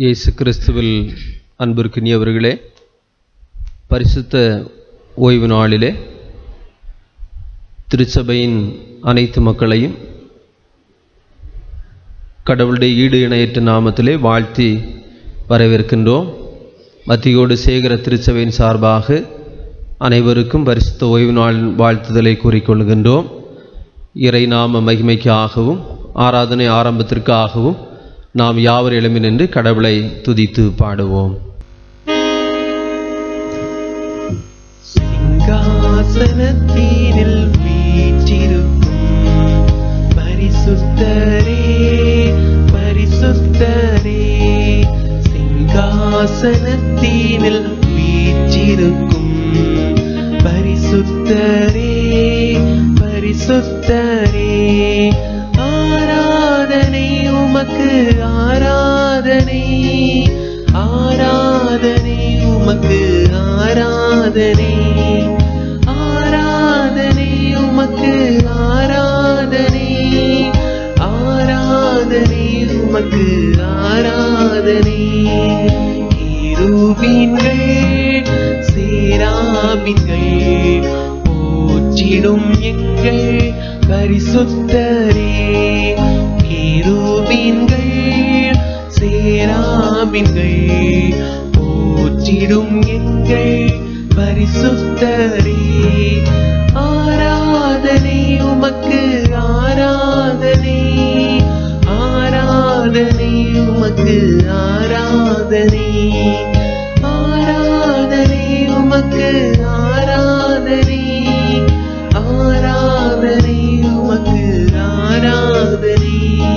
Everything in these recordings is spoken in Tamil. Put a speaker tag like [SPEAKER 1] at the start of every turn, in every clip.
[SPEAKER 1] இயேசு கிறிஸ்துவில் அன்பிற்கினியவர்களே பரிசுத்த ஓய்வு நாளிலே திருச்சபையின் அனைத்து மக்களையும் கடவுளுடைய ஈடு இணையற்ற நாமத்திலே வாழ்த்தி வரவேற்கின்றோம் மத்தியோடு சேகர திருச்சபையின் சார்பாக அனைவருக்கும் பரிசுத்த ஓய்வு நாள் வாழ்த்துதலை கூறிக்கொள்கின்றோம் இறை நாம மகிமைக்காகவும் ஆராதனை ஆரம்பத்திற்காகவும் நாம் யாவர் எழுமி நின்று கடவுளை துதித்து பாடுவோம்
[SPEAKER 2] சிங்காசனத்தீனில் வீற்றிருக்கும் பரிசுத்தரே பரிசுத்தரே சிங்காசனத்தீனில் வீற்றிருக்கும் பரிசுத்தரே பரிசுத்தரே ஆராதனை உமக்கு ஆராதனை ஆராதனை உமக்கு ஆராதனை ஆராதனை உமக்கு ஆராதனை ஆராதனை உமக்கு ஆராதனை இருவீன்கள் சேராபின்கள் போற்றிடும் எங்கள் பரிசுத்தரே கேருபீன்கள் சேராபின்கள் போற்றிடும் எங்கள் பரிசுத்தரே ஆராதனை உமக்கு ஆராதனை ஆராதனை உமக்கு ஆராதனை ஆராதனை உமக்கு ஆராதனை ஆராதனை உமக்கு ஆராதனை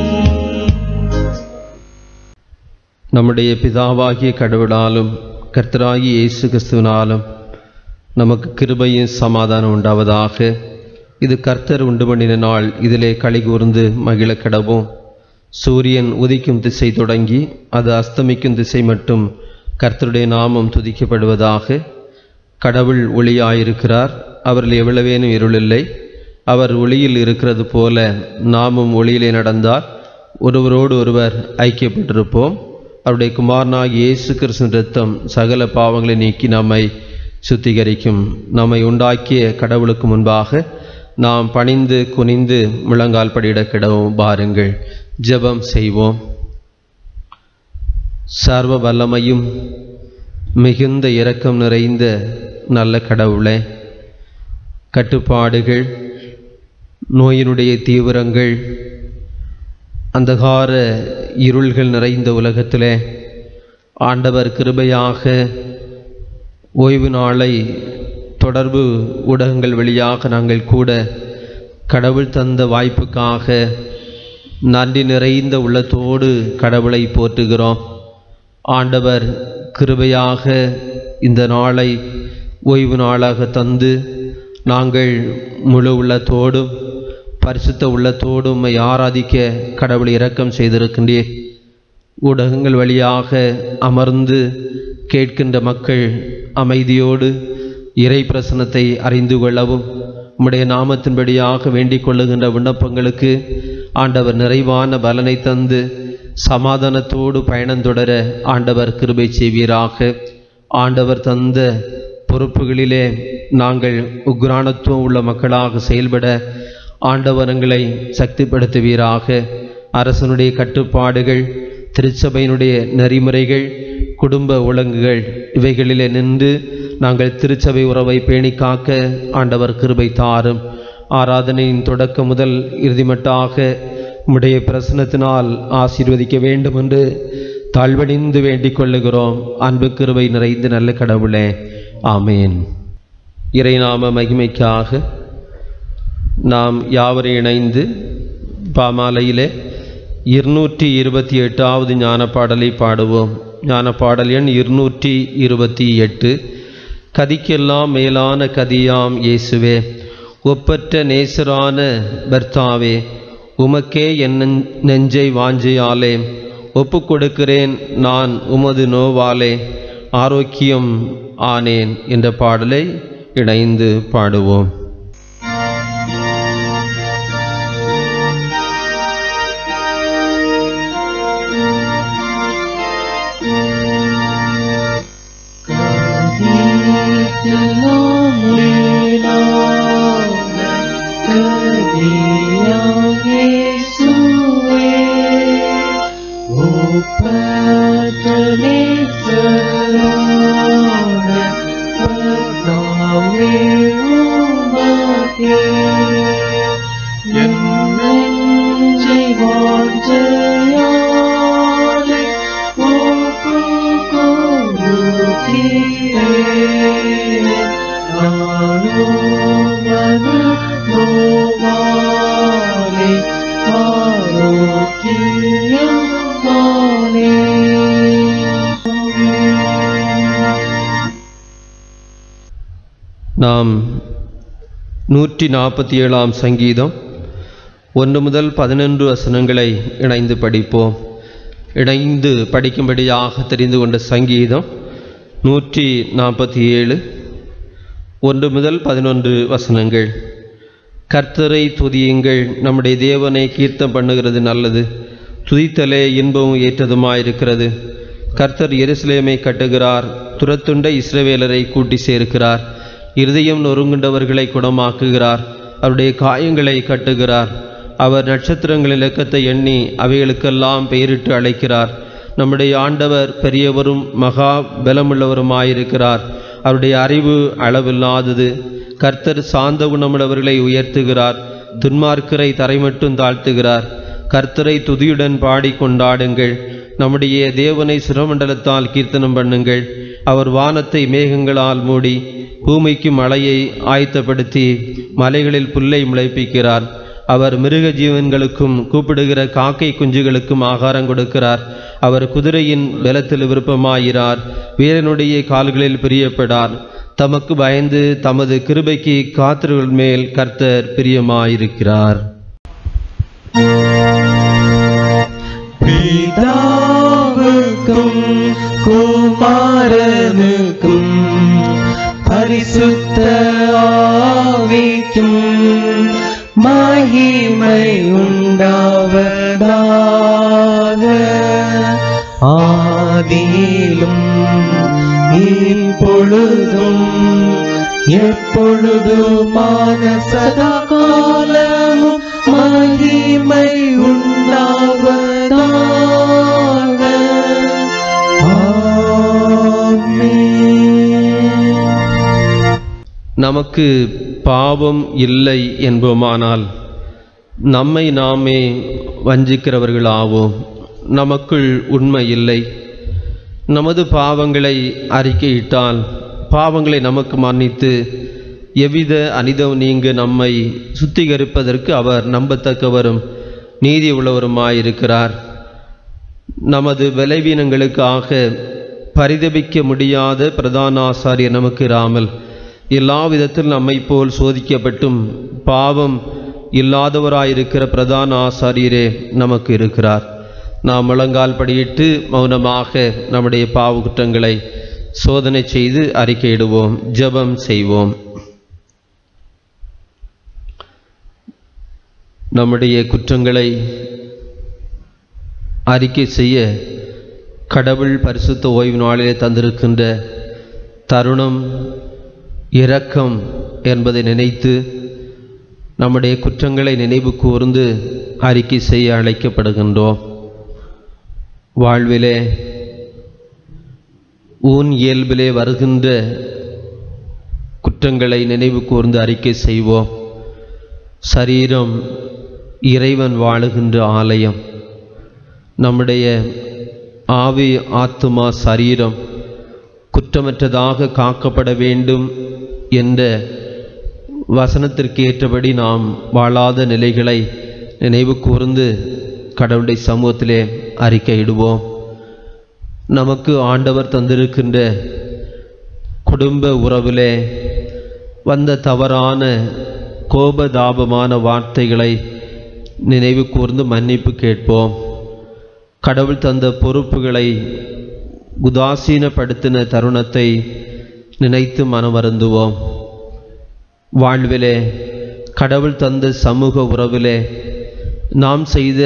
[SPEAKER 1] நம்முடைய பிதாவாகிய கடவுளாலும் கர்த்தராகிய இயேசு கிறிஸ்துவினாலும் நமக்கு கிருபையும் சமாதானம் உண்டாவதாக இது கர்த்தர் உண்டு பண்ணின நாள் இதிலே களி கூர்ந்து மகிழ கடவும் சூரியன் உதிக்கும் திசை தொடங்கி அது அஸ்தமிக்கும் திசை மட்டும் கர்த்தருடைய நாமம் துதிக்கப்படுவதாக கடவுள் ஒளியாயிருக்கிறார் அவரில் எவ்வளவேனும் இருளில்லை அவர் ஒளியில் இருக்கிறது போல நாமும் ஒளியிலே நடந்தால் ஒருவரோடு ஒருவர் ஐக்கியப்பட்டிருப்போம் அவருடைய குமாரனாகிய இயேசு கிறிஸ்துவின் ரத்தம் சகல பாவங்களை நீக்கி நம்மை சுத்திகரிக்கும் நம்மை உண்டாக்கிய கடவுளுக்கு முன்பாக நாம் பணிந்து குனிந்து முழங்கால் படியிட கிடவும் பாருங்கள் ஜெபம் செய்வோம் சர்வ வல்லமையும் மிகுந்த இரக்கம் நிறைந்த நல்ல கடவுளே கட்டுப்பாடுகள் நோயினுடைய தீவிரங்கள் அந்தகார இருள்கள் நிறைந்த உலகத்திலே ஆண்டவர் கிருபையாக ஓய்வு நாளை தொடர்பு ஊடகங்கள் வழியாக நாங்கள் கூட கடவுள் தந்த வாய்ப்புக்காக நன்றி நிறைந்த உள்ளத்தோடு கடவுளை போற்றுகிறோம் ஆண்டவர் கிருபையாக இந்த நாளை ஓய்வு நாளாக தந்து நாங்கள் முழு உள்ளத்தோடும் பரிசுத்த உள்ளத்தோடும் உம்மை ஆராதிக்க கடவுளை இரக்கம் செய்திருக்கின்றீர் ஊடகங்கள் வழியாக அமர்ந்து கேட்கின்ற மக்கள் அமைதியோடு இறை பிரசனத்தை அறிந்து கொள்ளவும் உம்முடைய நாமத்தின்படியாக வேண்டிக் கொள்ளுகின்ற விண்ணப்பங்களுக்கு ஆண்டவர் நிறைவான பலனை தந்து சமாதானத்தோடு பயணம் தொடர ஆண்டவர் கிருபை செய்வீராக ஆண்டவர் தந்த பொறுப்புகளிலே நாங்கள் உக்ரானத்துவம் உள்ள மக்களாக செயல்பட ஆண்டவரங்களை சக்திப்படுத்துவீராக அரசனுடைய கட்டுப்பாடுகள் திருச்சபையினுடைய நெறிமுறைகள் குடும்ப ஒழுங்குகள் இவைகளிலே நின்று நாங்கள் திருச்சபை உறவை பேணி காக்க ஆண்டவர் கிருபை தாரும் ஆராதனையின் தொடக்கம் முதல் இறுதிமட்டாக உம்முடைய பிரசனத்தினால் ஆசீர்வதிக்க வேண்டும் என்று தாழ்வணிந்து வேண்டிக் கொள்ளுகிறோம் அன்பு கிருபை நிறைந்த நல்ல கடவுளே ஆமேன் இறைநாம மகிமைக்காக நாம் யாவரும் இணைந்து பாமாலையிலே இருநூற்றி இருபத்தி எட்டாவது ஞான பாடலை பாடுவோம் ஞான பாடல் எண் இருநூற்றி இருபத்தி எட்டு கதிக்கெல்லாம் மேலான கதியாம் இயேசுவே ஒப்பற்ற நேசரான பர்த்தாவே உமக்கே என் நெஞ்- நெஞ்சை வாஞ்சையாலே ஒப்பு கொடுக்கிறேன் நான் உமது நோவாலே ஆரோக்கியம் ஆனேன் என்ற பாடலை இணைந்து பாடுவோம் நாம் நூற்றி நாற்பத்தி ஏழாம் சங்கீதம் ஒன்று முதல் பதினொன்று வசனங்களை இணைந்து படிப்போம் இணைந்து படிக்கும்படியாக தெரிந்து கொண்ட சங்கீதம் நூற்றி நாற்பத்தி ஏழு ஒன்று முதல் பதினொன்று வசனங்கள் கர்த்தரை துதியுங்கள் நம்முடைய தேவனை கீர்த்தம் பண்ணுகிறது நல்லது துதித்தலே இன்பமும் ஏற்றதுமாயிருக்கிறது கர்த்தர் எருசலேமை கட்டுகிறார் துரத்துண்ட இஸ்ரவேலரை கூட்டி சேர்க்கிறார் இருதயம் நொறுங்குண்டவர்களை குணமாக்குகிறார் அவருடைய காயங்களை கட்டுகிறார் அவர் நட்சத்திரங்களின் இலக்கத்தை எண்ணி அவைகளுக்கெல்லாம் பெயரிட்டு அழைக்கிறார் நம்முடைய ஆண்டவர் பெரியவரும் மகா பலமுள்ளவருமாயிருக்கிறார் அவருடைய அறிவு அளவில்லாதது கர்த்தர் சாந்த குணமுள்ளவர்களை உயர்த்துகிறார் துன்மார்க்கரை தரைமட்டும் தாழ்த்துகிறார் கர்த்தரை துதியுடன் பாடி கொண்டாடுங்கள் நம்முடைய தேவனை சுரமண்டலத்தால் கீர்த்தனம் பண்ணுங்கள் அவர் வானத்தை மேகங்களால் மூடி பூமிக்கு மழையை ஆயத்தப்படுத்தி மலைகளில் புல்லை முளைப்பிக்கிறார் அவர் மிருக ஜீவன்களுக்கும் கூப்பிடுகிற காக்கை குஞ்சுகளுக்கும் ஆகாரம் கொடுக்கிறார் அவர் குதிரையின் பலத்தில் விருப்பமாயிரார் வீரனுடைய கால்களில் பிரியப்படார் தமக்கு பயந்து தமது கிருபைக்கு காத்திருள் மேல் கர்த்தர் பிரியமாயிருக்கிறார்
[SPEAKER 2] பிதாவுக்கும் குமாரனுக்கும் பரிசுத்த ஆவிக்கும் மகிமை உண்டாவதாக ஆதியிலும் இப்பொழுதும் எப்பொழுதுமான சதா காலமும் மகிமை உண்டாவதாக ஆமென்.
[SPEAKER 1] நமக்கு பாவம் இல்லை என்போமானால் நம்மை நாமே வஞ்சிக்கிறவர்கள் ஆவோம் நமக்குள் உண்மை இல்லை நமது பாவங்களை அறிக்கையிட்டால் பாவங்களை நமக்கு மன்னித்து எவ்வித அனிதம் நீங்க நம்மை சுத்திகரிப்பதற்கு அவர் நம்பத்தக்கவரும் நீதி உள்ளவருமாயிருக்கிறார் நமது பலவீனங்களுக்காக பரிதபிக்க முடியாத பிரதான ஆசாரியர் நமக்கு இராமல் எல்லா விதத்தில் நம்மை போல் சோதிக்கப்பட்டும் பாவம் இல்லாதவராயிருக்கிற பிரதான ஆசாரியரே நமக்கு இருக்கிறார் நாம் முழங்கால் படியிட்டு மௌனமாக நம்முடைய பாவ குற்றங்களை சோதனை செய்து அறிக்கையிடுவோம் ஜெபம் செய்வோம் நம்முடைய குற்றங்களை அறிக்கை செய்ய கடவுள் பரிசுத்த ஓய்வு நாளிலே தந்திருக்கின்ற தருணம் இரக்கம் என்பதை நினைத்து நம்முடைய குற்றங்களை நினைவு கூர்ந்து அறிக்கை செய்ய அழைக்கப்படுகின்றோம் வாழ்விலே ஊன் இயல்பிலே வருகின்ற குற்றங்களை நினைவு கூர்ந்து அறிக்கை செய்வோம் சரீரம் இறைவன் வாழுகின்ற ஆலயம் நம்முடைய ஆவி ஆத்துமா சரீரம் குற்றமற்றதாக காக்கப்பட வேண்டும் என்ற வசனத்திற்கு ஏற்றபடி நாம் வாழாத நிலைகளை நினைவு கூர்ந்து கடவுளுடைய சமூகத்திலே அறிக்கையிடுவோம் நமக்கு ஆண்டவர் தந்திருக்கின்ற குடும்ப உறவிலே வந்த தவறான கோபதாபமான வார்த்தைகளை நினைவு கூர்ந்து மன்னிப்பு கேட்போம் கடவுள் தந்த பொறுப்புகளை உதாசீனப்படுத்தின தருணத்தை நினைத்து மனமருந்துவோம் வாழ்விலே கடவுள் தந்த சமூக உறவிலே நாம் செய்த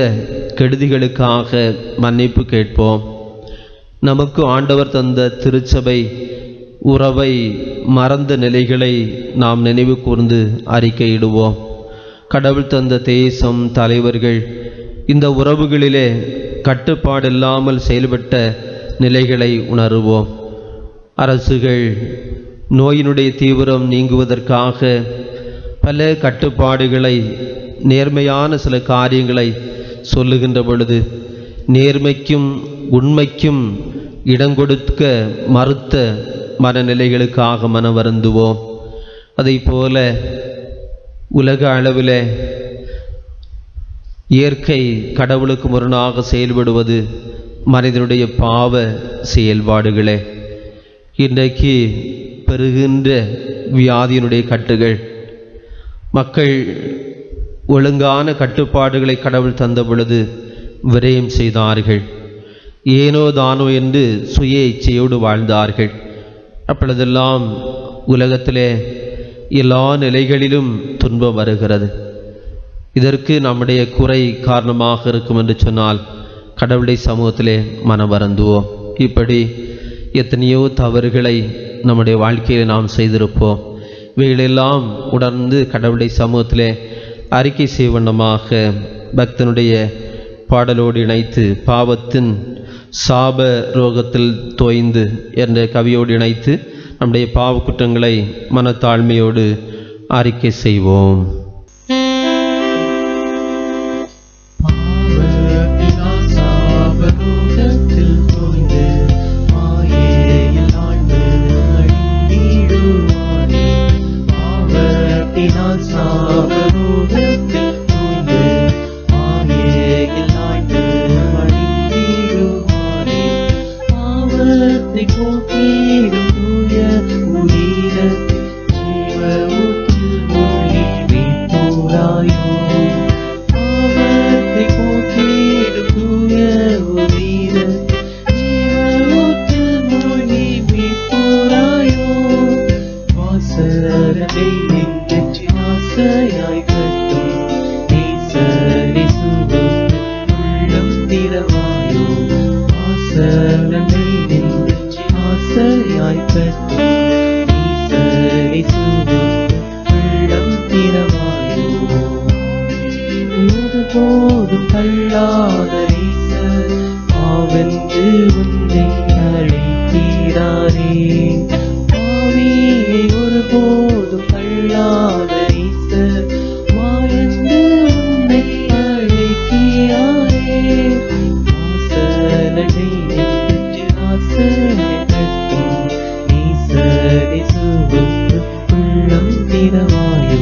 [SPEAKER 1] கெடுதிகளுக்காக மன்னிப்பு கேட்போம் நமக்கு ஆண்டவர் தந்த திருச்சபை உறவை மறந்த நிலைகளை நாம் நினைவு கூர்ந்து அறிக்கையிடுவோம் கடவுள் தந்த தேசம் தலைவர்கள் இந்த உறவுகளிலே கட்டுப்பாடில்லாமல் செயல்பட்ட நிலைகளை உணருவோம் அரசுகள் நோயினுடைய தீவிரம் நீங்குவதற்காக பல கட்டுப்பாடுகளை நேர்மையான சில காரியங்களை சொல்லுகின்ற பொழுது நேர்மைக்கும் உண்மைக்கும் இடம் கொடுக்க மறுத்த மனநிலைகளுக்காக மனம் வருந்துவோம் அதை போல உலக அளவில் இயற்கை கடவுளுக்கு முரணாக செயல்படுவது மனிதனுடைய பாவ செயல்பாடுகளே இன்றைக்கு பெருகின்ற வியாதியினுடைய கட்டுகள் மக்கள் ஒழுங்கான கட்டுப்பாடுகளை கடவுள் தந்த பொழுது விரயம் செய்தார்கள் ஏனோ தானோ என்று சுய இச்சையோடு வாழ்ந்தார்கள் அப்பொழுதெல்லாம் உலகத்திலே எல்லா நிலைகளிலும் துன்பம் வருகிறது இதற்கு நம்முடைய குறை காரணமாக இருக்கும் என்று சொன்னால் கடவுளுடைய சமூகத்திலே மனம் வருந்துவோம் இப்படி எத்தனையோ தவறுகளை நம்முடைய வாழ்க்கையில் நாம் செய்திருப்போம் இவைகளெல்லாம் உணர்ந்து கடவுளுடைய சமூகத்திலே அறிக்கை செய்வண்ணமாக பக்தனுடைய பாடலோடு இணைத்து பாவத்தின் சாப ரோகத்தில் தோய்ந்து என்ற கவியோடு இணைத்து நம்முடைய பாவ குற்றங்களை மனத்தாழ்மையோடு அறிக்கை செய்வோம்
[SPEAKER 2] பாவத்தினால் சாபரோகத்தில் தோய்ந்து மாயையில் ஆண்டு அழிந்திடுவானே. பாவத்தினால் சாபரோகத்தில் தோய்ந்து மாயையில் ஆண்டு அழிந்திடுவானே. பாவத்தை போக்கிடும் தூய உயிரத்தில் ஜீவ ஊற்றில் மூழ்கி மீட்போராயோ. பாவத்தை போக்கிடும் தூய உயிரத்தில் ஜீவ ஊற்றில் மூழ்கி மீட்போராயோ. வாசரனை நெஞ்சற்றின் ஆசையாய் கட்டும் நேசரை சுமந்து உள்ளம் திறவாயோ. வாசரனை நெஞ்சற்றின் ஆசையாய் கட்டும் நேசரை சுமந்து உள்ளம் திறவாயோ. ஒருபோதும் தள்ளாத ஈசர் பாவென்று உன்னை அழைக்கிறாரே பாவியை ஒருபோதும் தள்ளாத ஈசர் வாயென்று உன்னை அழைக்கிறாரே வாசலனை நெஞ்சு நாசனை கட்டும் ஈசனை சுமந்து உள்ளம் திறவாயோ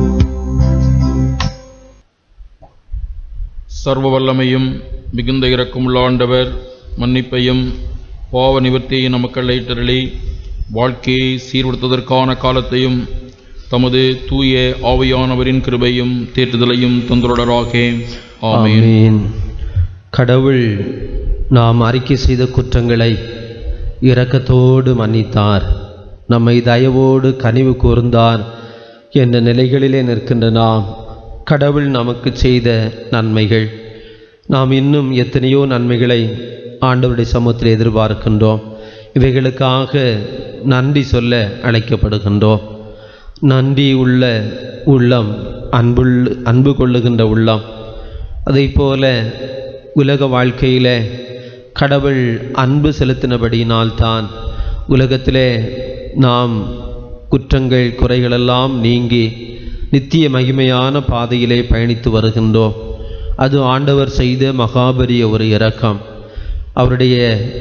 [SPEAKER 3] சர்வ வல்லமையும் மிகுந்த இரக்கமுள்ள ஆண்டவர் மன்னிப்பையும் பாவ நிவர்த்தியை நமக்கு அழைத்தருளி வாழ்க்கையை சீர்படுத்துவதற்கான காலத்தையும் தமது தூய ஆவியானவரின் கிருபையும் தேற்றுதலையும் தந்துள்ளராக ஆமென்
[SPEAKER 1] ஆமென் கடவுள் நாம் அறிக்கை செய்த குற்றங்களை இரக்கத்தோடு மன்னித்தார் நம்மை தயவோடு கனிவு கூர்ந்தார் என்ற நிலைகளிலே நிற்கின்ற நாம் கடவுள் நமக்கு செய்த நன்மைகள் நாம் இன்னும் எத்தனையோ நன்மைகளை ஆண்டவருடைய சமூகத்தில் எதிர்பார்க்கின்றோம் இவைகளுக்காக நன்றி சொல்ல அழைக்கப்படுகின்றோம் நன்றி உள்ள உள்ளம் அன்புள் அன்பு கொள்ளுகின்ற உள்ளம் அதை போல உலக வாழ்க்கையிலே கடவுள் அன்பு செலுத்தினபடியினால்தான் உலகத்திலே நாம் குற்றங்கள் குறைகளெல்லாம் நீங்கி நித்திய மகிமையான பாதையிலே பயணித்து வருகின்றோம் அது ஆண்டவர் செய்த மகாபரிய ஒரு இரக்கம் அவருடைய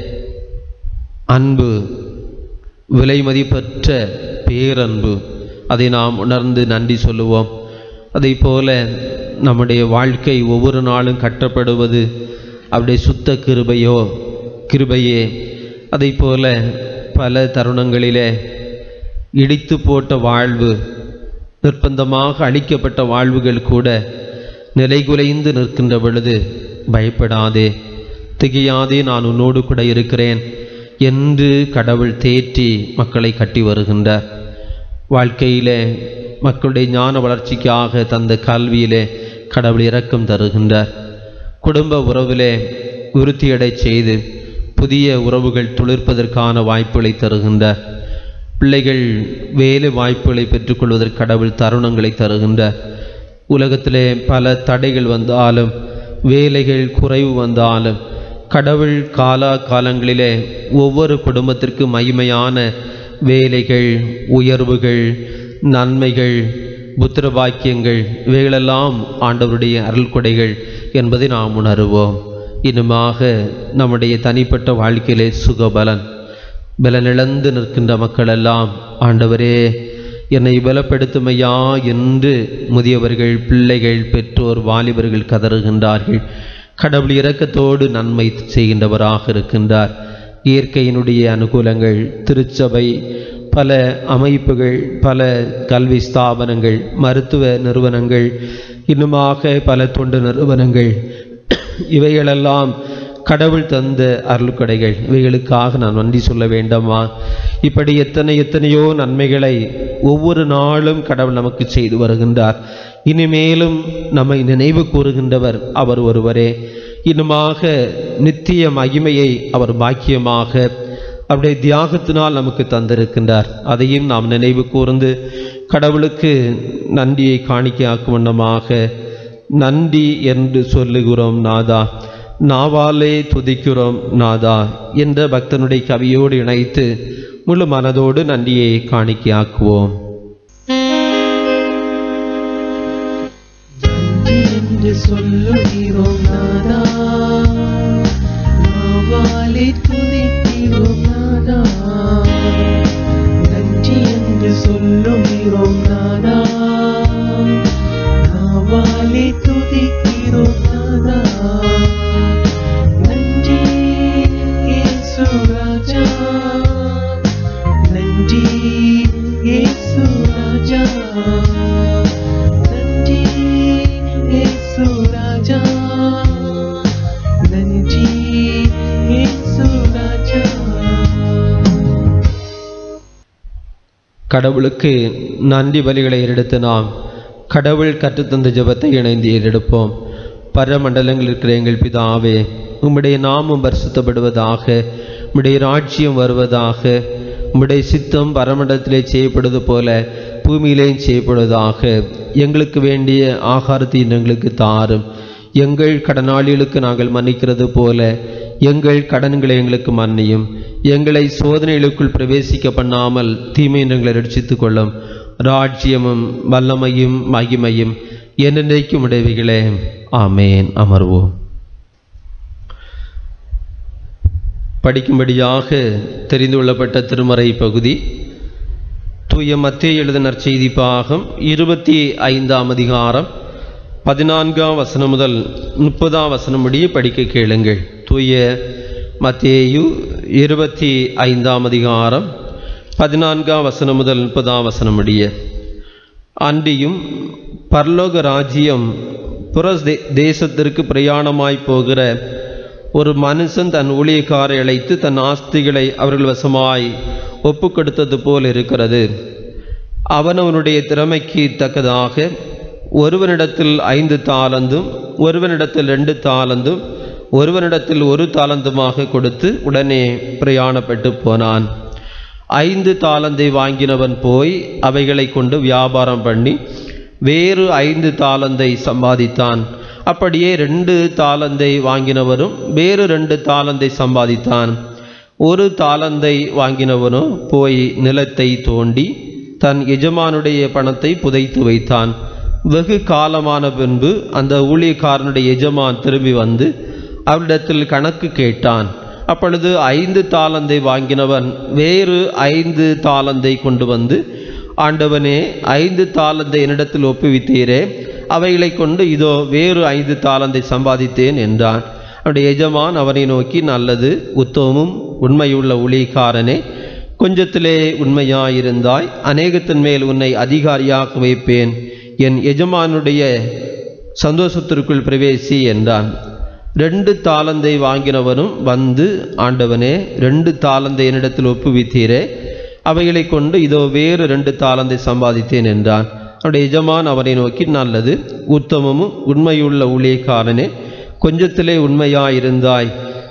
[SPEAKER 1] அன்பு விலை மதிப்பற்ற பேரன்பு அதை நாம் உணர்ந்து நன்றி சொல்லுவோம் அதை போல நம்முடைய வாழ்க்கை ஒவ்வொரு நாளும் கட்டப்படுவது அவருடைய சுத்த கிருபையோ கிருபையே அதை போல பல தருணங்களிலே இடித்து போட்ட வாழ்வு நிர்பந்தமாக அளிக்கப்பட்ட வாழ்வுகள் கூட நிலைகுலைந்து நிற்கின்ற பொழுது பயப்படாதே திகையாதே நான் உன்னோடு கூட இருக்கிறேன் என்று கடவுள் தேற்றி மக்களை கட்டி வருகின்றார் வாழ்க்கையிலே மக்களுடைய ஞான வளர்ச்சிக்காக தந்த கல்வியிலே கடவுள் இரக்கம் தருகின்றார் குடும்ப உறவிலே விருத்தியடை செய்து புதிய உறவுகள் துளிர்ப்பதற்கான வாய்ப்புகளை தருகின்றார் பிள்ளைகள் வேலை வாய்ப்புகளை பெற்றுக்கொள்வதற்கு கடவுள் தருணங்களை தருகின்றார் உலகத்திலே பல தடைகள் வந்தாலும் வேலைகள் குறைவு வந்தாலும் கடவுள் காலா காலங்களிலே ஒவ்வொரு குடும்பத்திற்கு மகிமையான வேலைகள் உயர்வுகள் நன்மைகள் புத்திர பாக்கியங்கள் இவைகளெல்லாம் ஆண்டவருடைய அருள்கொடைகள் என்பதை நாம் உணருவோம் இன்னுமாக நம்முடைய தனிப்பட்ட வாழ்க்கையிலே சுகபலன் பலனிழந்து நிற்கின்ற மக்களெல்லாம் ஆண்டவரே என்னை பலப்படுத்துமையா என்று முதியவர்கள் பிள்ளைகள் பெற்றோர் வாலிபர்கள் கதறுகின்றார்கள் கடவுள் இரக்கத்தோடு நன்மை செய்கின்றவராக இருக்கின்றார் இயற்கையினுடைய அனுகூலங்கள் திருச்சபை பல அமைப்புகள் பல கல்வி ஸ்தாபனங்கள் மருத்துவ நிறுவனங்கள் இன்னுமாக பல தொண்டு நிறுவனங்கள் இவைகளெல்லாம் கடவுள் தந்த அருள்கொடைகள் இவைகளுக்காக நான் நன்றி சொல்ல வேண்டாமா இப்படி எத்தனை எத்தனையோ நன்மைகளை ஒவ்வொரு நாளும் கடவுள் நமக்கு செய்து வருகின்றார் இனிமேலும் நம்மை நினைவு கூறுகின்றவர் அவர் ஒருவரே இன்னுமாக நித்திய மகிமையை அவர் பாக்கியமாக அவருடைய தியாகத்தினால் நமக்கு தந்திருக்கின்றார் அதையும் நாம் நினைவு கூர்ந்து கடவுளுக்கு நன்றியை காணிக்கையாக்கும் வண்ணமாக நன்றி என்று சொல்லுகிறோம் நாதா நாவாலே துதிக்கிறோம் நாதா என்ற பக்தனுடைய கவியோடு இணைத்து முழு மனதோடு நன்றியை காணிக்கையாக்குவோம்
[SPEAKER 2] நன்றி என்று சொல்லுகிறோம் நாதா நாவாலே துதிக்கிறோம் நாதா நன்றி என்று சொல்லுகிறோம் நாதா நாவாலே துதிக்கிறோம் நாதா நன்றி இயேசு ராஜா நன்றி இயேசு ராஜா நன்றி இயேசு ராஜா நன்றி இயேசு ராஜா
[SPEAKER 1] கடவுளுக்கு நன்றி பலிகளை எடுத்து நாம் கடவுள் கற்றுத்தந்த ஜெபத்தை இணைந்து ஏறெடுப்போம் பரமண்டலங்களில் இருக்கிற எங்கள் பிதாவே உம்முடைய நாமம் பரிசுத்தப்படுவதாக உம்முடைய ராஜ்யம் வருவதாக உம்முடைய சித்தம் பரமண்டலத்திலே செய்யப்படுவது போல பூமியிலேயும் செய்யப்படுவதாக எங்களுக்கு வேண்டிய ஆகாரத்தை இன்று எங்களுக்கு தாரும் எங்கள் கடனாளிகளுக்கு நாங்கள் மன்னிக்கிறது போல எங்கள் கடன்களை எங்களுக்கு மன்னியும் எங்களை சோதனைகளுக்குள் பிரவேசிக்க பண்ணாமல் தீமை எங்களை ரட்சித்துக் கொள்ளும் ராஜ்யமும் வல்லமையும் மகிமையும் என்னென்றைக்கும் உடையவைகளே ஆமேன் அமர்வோம் படிக்கும்படியாக தெரிந்து கொள்ளப்பட்ட திருமறை பகுதி தூய மத்திய எழுதின செய்தி பாகம் இருபத்தி ஐந்தாம் அதிகாரம் பதினான்காம் வசனம் முதல் முப்பதாம் வசனம் முடிய படிக்க கேளுங்கள் தூய மத்தேயு இருபத்தி ஐந்தாம் அதிகாரம் பதினான்காம் வசனம் முதல் முப்பதாம் வசனம் முடிய அன்றியும் பரலோக ராஜ்யம் புற தே- தேசத்திற்கு பிரயாணமாய் போகிற ஒரு மனுஷன் தன் ஊழியக்காரை அழைத்து தன் ஆஸ்திகளை அவர்கள் வசமாய் ஒப்பு கொடுத்தது போல் இருக்கிறது அவன் அவனுடைய திறமைக்கு தக்கதாக ஒருவனிடத்தில் ஐந்து தாளந்தும் ஒருவனிடத்தில் ரெண்டு தாளந்தும் ஒருவனிடத்தில் ஒரு தாளந்துமாக கொடுத்து உடனே பிரயாணப்பட்டு போனான் ஐந்து தாளந்தை வாங்கினவன் போய் அவைகளை கொண்டு வியாபாரம் பண்ணி வேறு ஐந்து தாளந்தை சம்பாதித்தான் அப்படியே ரெண்டு தாளந்தை வாங்கினவரும் வேறு ரெண்டு தாளந்தை சம்பாதித்தான் ஒரு தாளந்தை வாங்கினவனோ போய் நிலத்தை தோண்டி தன் எஜமானுடைய பணத்தை புதைத்து வைத்தான் வெகு காலமான பின்பு அந்த ஊழியக்காரனுடைய எஜமான் திரும்பி வந்து அவரிடத்தில் கணக்கு கேட்டான் அப்பொழுது ஐந்து தாளந்தை வாங்கினவன் வேறு ஐந்து தாளந்தை கொண்டு வந்து ஆண்டவனே ஐந்து தாளந்தை என்னிடத்தில் ஒப்புவித்தீரே அவைகளை கொண்டு இதோ வேறு ஐந்து தாளந்தை சம்பாதித்தேன் என்றான் அவனுடைய எஜமான் அவனை நோக்கி நல்லது உத்தமமும் உண்மையுள்ள ஊழியக்காரனே கொஞ்சத்திலே உண்மையாயிருந்தாய் அநேகத்தின் மேல் உன்னை அதிகாரியாக வைப்பேன் என் எஜமானுடைய சந்தோஷத்திற்குள் பிரவேசி என்றான் ரெண்டு தாளந்தை வாங்கினவனும் வந்து ஆண்டவனே ரெண்டு தாளந்தை என்னிடத்தில் ஒப்புவித்தீரே அவைகளை கொண்டு இதோ வேறு ரெண்டு தாளந்தை சம்பாதித்தேன் என்றான் அவனுடைய எஜமான் அவனை நோக்கி நல்லது உத்தமமும் உண்மையுள்ள ஊழியக்காரனே கொஞ்சத்திலே உண்மையாயிருந்தாய்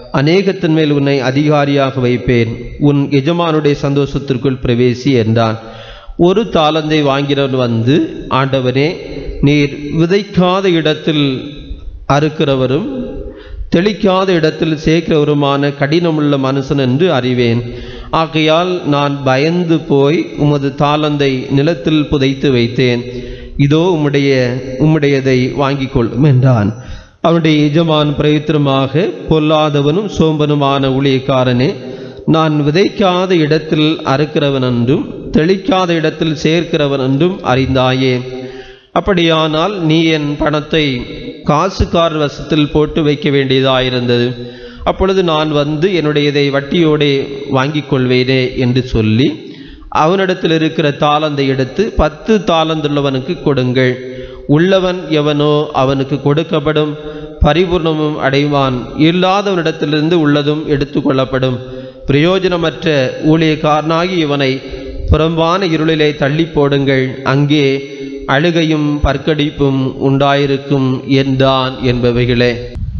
[SPEAKER 1] அநேகத்தின் மேல் உன்னை அதிகாரியாக வைப்பேன் உன் எஜமானுடைய சந்தோஷத்திற்குள் பிரவேசி என்றான் ஒரு தாளந்தை வாங்கிறவன் வந்து ஆண்டவனே நீர் விதைக்காத இடத்தில் அறுக்கிறவரும் தெளிக்காத இடத்தில் சேர்க்கிறவருமான கடினமுள்ள மனுஷன் என்று அறிவேன் ஆகையால் நான் பயந்து போய் உமது தாளந்தை நிலத்தில் புதைத்து வைத்தேன் இதோ உம்முடைய உம்முடையதை வாங்கிக் கொள்ளும் என்றான் அவனுடைய எஜமான் பிரயுத்தரமாக பொல்லாதவனும் சோம்பனுமான ஊழியக்காரனே நான் விதைக்காத இடத்தில் அறுக்கிறவன் என்றும் தெளிக்காத இடத்தில் சேர்க்கிறவன் என்றும் அறிந்தாயே அப்படியானால் நீ என் பணத்தை காசுக்கார் வசத்தில் போட்டு வைக்க வேண்டியதாயிருந்தது அப்பொழுது நான் வந்து என்னுடையதை வட்டியோடே வாங்கிக் கொள்வேனே என்று சொல்லி அவனிடத்தில் இருக்கிற தாளந்தை எடுத்து பத்து தாளந்துள்ளவனுக்கு கொடுங்கள் உள்ளவன் எவனோ அவனுக்கு கொடுக்கப்படும் பரிபூர்ணமும் அடைவான் இல்லாதவனிடத்திலிருந்து உள்ளதும் எடுத்துக்கொள்ளப்படும் பிரயோஜனமற்ற ஊழியக்காரனாகி இவனை புறம்பான இருளிலே தள்ளி போடுங்கள் அங்கே அழுகையும் பற்கடிப்பும் உண்டாயிருக்கும் என்றான் என்பவைகளே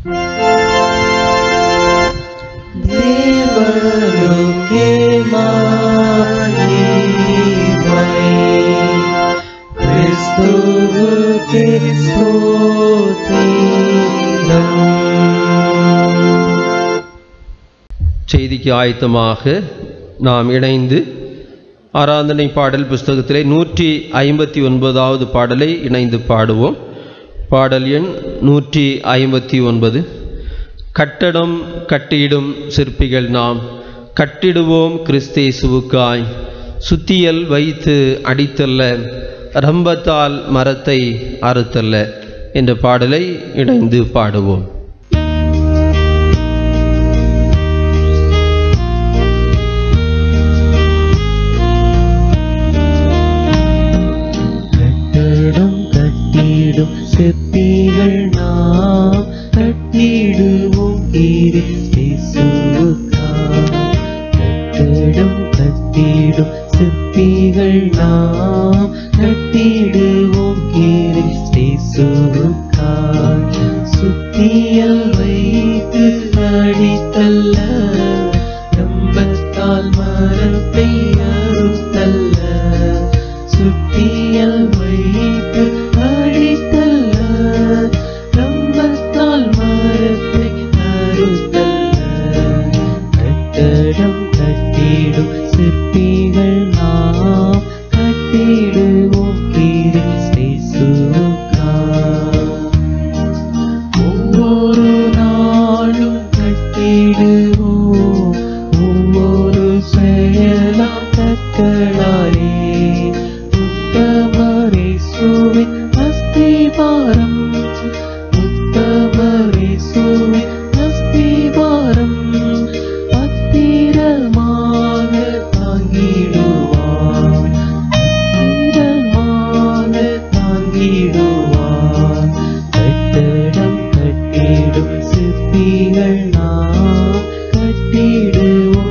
[SPEAKER 2] தேவனுக்கே மகிமை. கிறிஸ்துவுக்கே ஸ்தோத்திரம்.
[SPEAKER 1] செய்திக்கு ஆயத்தமாக நாம் இணைந்து ஆராதனை பாடல் புஸ்தகத்திலே நூற்றி ஐம்பத்தி ஒன்பதாவது பாடலை இணைந்து பாடுவோம் பாடல் எண் நூற்றி ஐம்பத்தி ஒன்பது கட்டடம் கட்டிடும் சிற்பிகள் நாம் கட்டிடுவோம் கிறிஸ்தேசுவுக்காய் சுத்தியல் வைத்து அடித்தல்ல ரம்பத்தால் மரத்தை அறுத்தல்ல என்ற பாடலை இணைந்து பாடுவோம்
[SPEAKER 2] கட்டடம் கட்டிடும் செப்பிகள் நாம் கட்டிடுவோம் கிறிஸ்தேசுவுக்கா கட்டடம் கட்டிடும் செப்பிகள் நாம் கட்டிடுவோம் கிறிஸ்தேசுவுக்கா சுத்தியல் வைத்து அடித்தல்ல நம்பத்தால் மரத்தை அறுத்தல்ல சுத்தியல் வைத்து அடித்தல்ல நம்பத்தால் மரத்தை அறுத்தல்ல கட்டடம் கட்டிடும் சிற்பிகள் நாம் கட்டிடுவோம் கிறிஸ்தேசுவுக்கா ஒவ்வொரு நாளும் கட்டிடுவோம் ஒவ்வொரு செயலாம் கற்களாலே உத்தமரேசுவின் அஸ்திபாரம் உத்தமரேசுவின் அஸ்திபாரம் பத்திரமாக தாங்கிடுவார் பத்திரமாக தாங்கிடுவார் கட்டடம் கட்டிடும் சிற்பிகள் நாம் கட்டிடுவோம்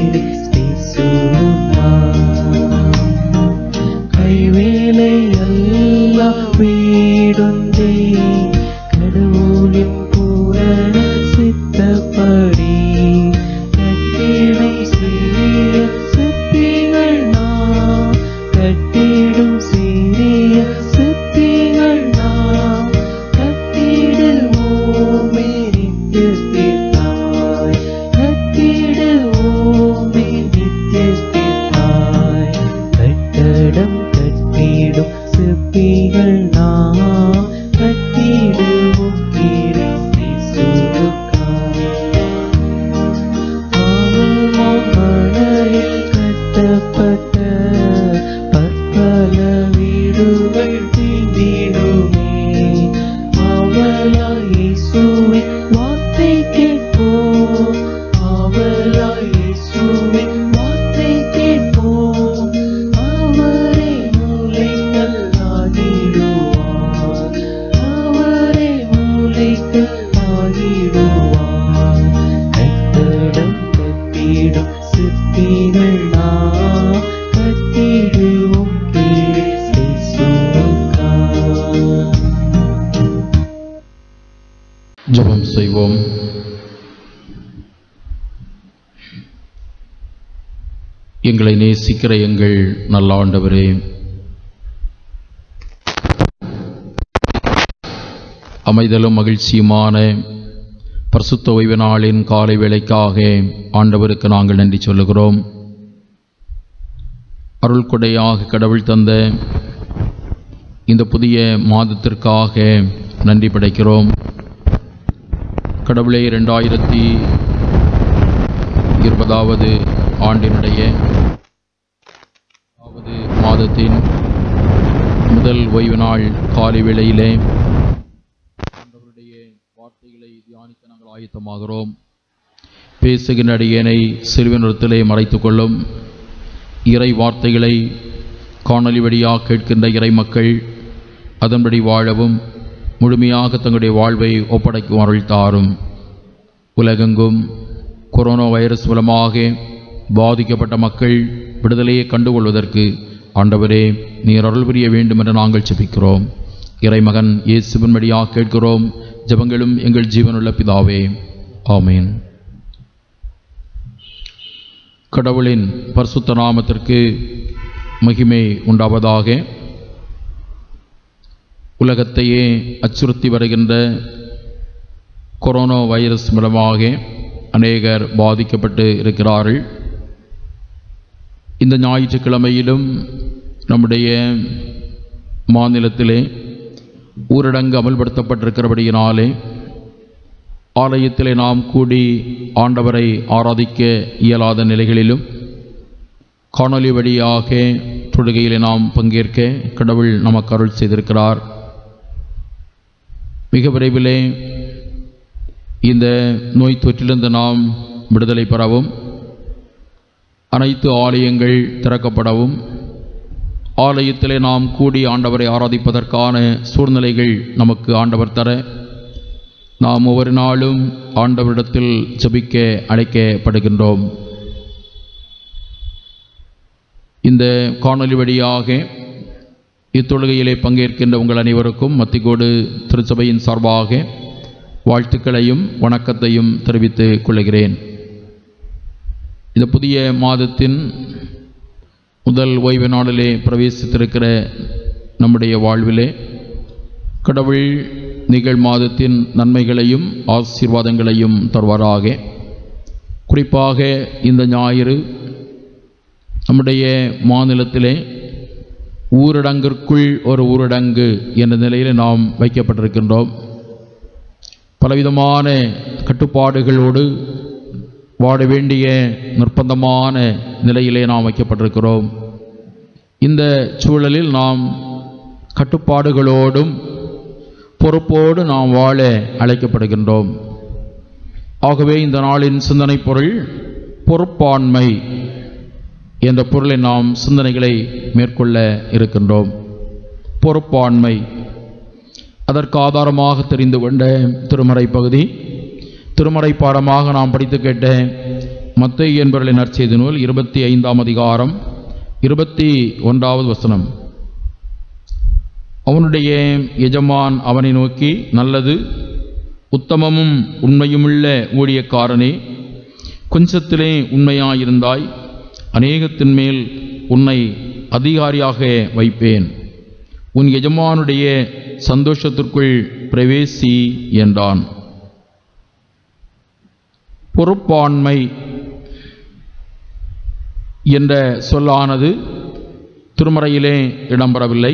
[SPEAKER 2] கிறிஸ்தேசுவுக்கா கைவேலை அல்ல வீடுந்தே கடவுளின் பூரண சித்தப்படி கட்டிடை சிறிய சிற்பிகள் நாம் கட்டிடும் சிறிய சிற்பிகள் நாம் கட்டிடுவோமே நித்தியத்திற்காய் கட்டிடுவோமே நித்தியத்திற்காய் கட்டடம் கட்டிடும் சிற்பிகள் நாம் கட்டிடுவோம் கிறிஸ்தேசுவுக்காய் மலையில் கட்டப்பட்ட பற்பல வீடுகள் தீண்டிடுமே அவளாய் இயேசுவின் வார்த்தை கேட்போம் அவளாய் இயேசுவின் வார்த்தை கேட்போம் அவரே மூலைகள் ஆகிடுவார் அவரே மூலைகள் ஆகிடுவார் கட்டடம் கட்டிடும் சிற்பிகள் நாம் கட்டிடுவோம் கிறிஸ்தேசுவுக்கா
[SPEAKER 3] ஜெபம் செய்வோம் எங்களை நேசிக்கிற எங்கள் நல்ல ஆண்டவரே அமைதலும் மகிழ்ச்சியுமான பரிசுத்த ஓய்வு நாளின் காலை வேளைக்காக ஆண்டவருக்கு நாங்கள் நன்றி சொல்லுகிறோம் அருள் கொடையாக கடவுள் தந்த இந்த புதிய மாதத்திற்காக நன்றி படைக்கிறோம் கடவுளே ரெண்டாயிரத்தி இருபதாவது ஆண்டினுடைய அதாவது மாதத்தின் முதல் ஓய்வு நாள் காலை வேளையிலே ஆண்டவருடைய வார்த்தைகளை தியானிக்க நாங்கள் ஆயத்தமாகிறோம் பேசுகின்ற அடியேனை சிறுவனிடத்திலே மறைத்துக் கொள்ளும் இறை வார்த்தைகளை காணொலி வழியாக கேட்கின்ற இறை மக்கள் அதன்படி வாழவும் முழுமையாக தங்களுடைய வாழ்வை ஒப்படைக்கும் அருள் தாரும் உலகெங்கும் கொரோனா வைரஸ் மூலமாக பாதிக்கப்பட்ட மக்கள் விடுதலையை கண்டுகொள்வதற்கு ஆண்டவரே நீர் அருள் புரிய வேண்டும் என்று நாங்கள் ஜெபிக்கிறோம் இறைமகன் இயேசுவின் வழியாக கேட்கிறோம் ஜெபங்களும் எங்கள் ஜீவனுள்ள பிதாவே ஆமேன் கடவுளின் பரிசுத்த நாமத்திற்கு மகிமை உண்டாவதாக உலகத்தையே அச்சுறுத்தி வருகின்ற கொரோனா வைரஸ் மூலமாக அநேகர் பாதிக்கப்பட்டு இருக்கிறார்கள் இந்த ஞாயிற்றுக்கிழமையிலும் நம்முடைய மாநிலத்திலே ஊரடங்கு அமல்படுத்தப்பட்டிருக்கிறபடியினாலே ஆலயத்திலே நாம் கூடி ஆண்டவரை ஆராதிக்க இயலாத நிலைகளிலும் காணொலி வழியாக தொழுகையிலே நாம் பங்கேற்க கடவுள் நமக்கு அருள் செய்திருக்கிறார் மிக விரைவிலே இந்த நோய் தொற்றிலிருந்து நாம் விடுதலை பெறவும் அனைத்து ஆலயங்கள் திறக்கப்படவும் ஆலயத்திலே நாம் கூடி ஆண்டவரை ஆராதிப்பதற்கான சூழ்நிலைகள் நமக்கு ஆண்டவர் தர நாம் ஒவ்வொரு நாளும் ஆண்டவரிடத்தில் ஜெபிக்க அழைக்கப்படுகின்றோம் இந்த காணொலி வழியாக இத்தொழுகையிலே பங்கேற்கின்ற உங்கள் அனைவருக்கும் மத்திக்கோடு திருச்சபையின் சார்பாக வாழ்த்துக்களையும் வணக்கத்தையும் தெரிவித்துக் கொள்கிறேன் இந்த புதிய மாதத்தின் முதல் ஓய்வு நாளிலே பிரவேசித்திருக்கிற நம்முடைய வாழ்விலே கடவுள் நிகழ் மாதத்தின் நன்மைகளையும் ஆசீர்வாதங்களையும் தருவாராக குறிப்பாக இந்த ஞாயிறு நம்முடைய மாநிலத்திலே ஊரடங்கிற்குள் ஒரு ஊரடங்கு என்ற நிலையில் நாம் வைக்கப்பட்டிருக்கின்றோம் பலவிதமான கட்டுப்பாடுகளோடு வாட வேண்டிய நிர்பந்தமான நிலையிலே நாம் வைக்கப்பட்டிருக்கிறோம் இந்த சூழலில் நாம் கட்டுப்பாடுகளோடும் பொறுப்போடு நாம் வாழ அழைக்கப்படுகின்றோம் ஆகவே இந்த நாளின் சிந்தனை பொருள் பொறுப்பாண்மை என்ற பொருளை நாம் சிந்தனைகளை மேற்கொள்ள இருக்கின்றோம் பொறுப்பாண்மை அதற்கு ஆதாரமாக தெரிந்து கொண்ட திருமறை பகுதி திருமறை பாடமாக நாம் படித்து கேட்ட மத்திய என்பவர்களின் நற்செய்தி நூல் இருபத்தி ஐந்தாம் அதிகாரம் இருபத்தி ஒன்றாவது வசனம் அவனுடைய எஜமான் அவனை நோக்கி நல்லது உத்தமமும் உண்மையுமுள்ள ஊழியக்காரனே கொஞ்சத்திலே உண்மையாயிருந்தாய் அநேகத்தின் மேல் உன்னை அதிகாரியாக வைப்பேன் உன் எஜமானுடைய சந்தோஷத்திற்குள் பிரவேசி என்றான் பொறுப்பாண்மை என்ற சொல்லானது திருமறையிலே இடம்பெறவில்லை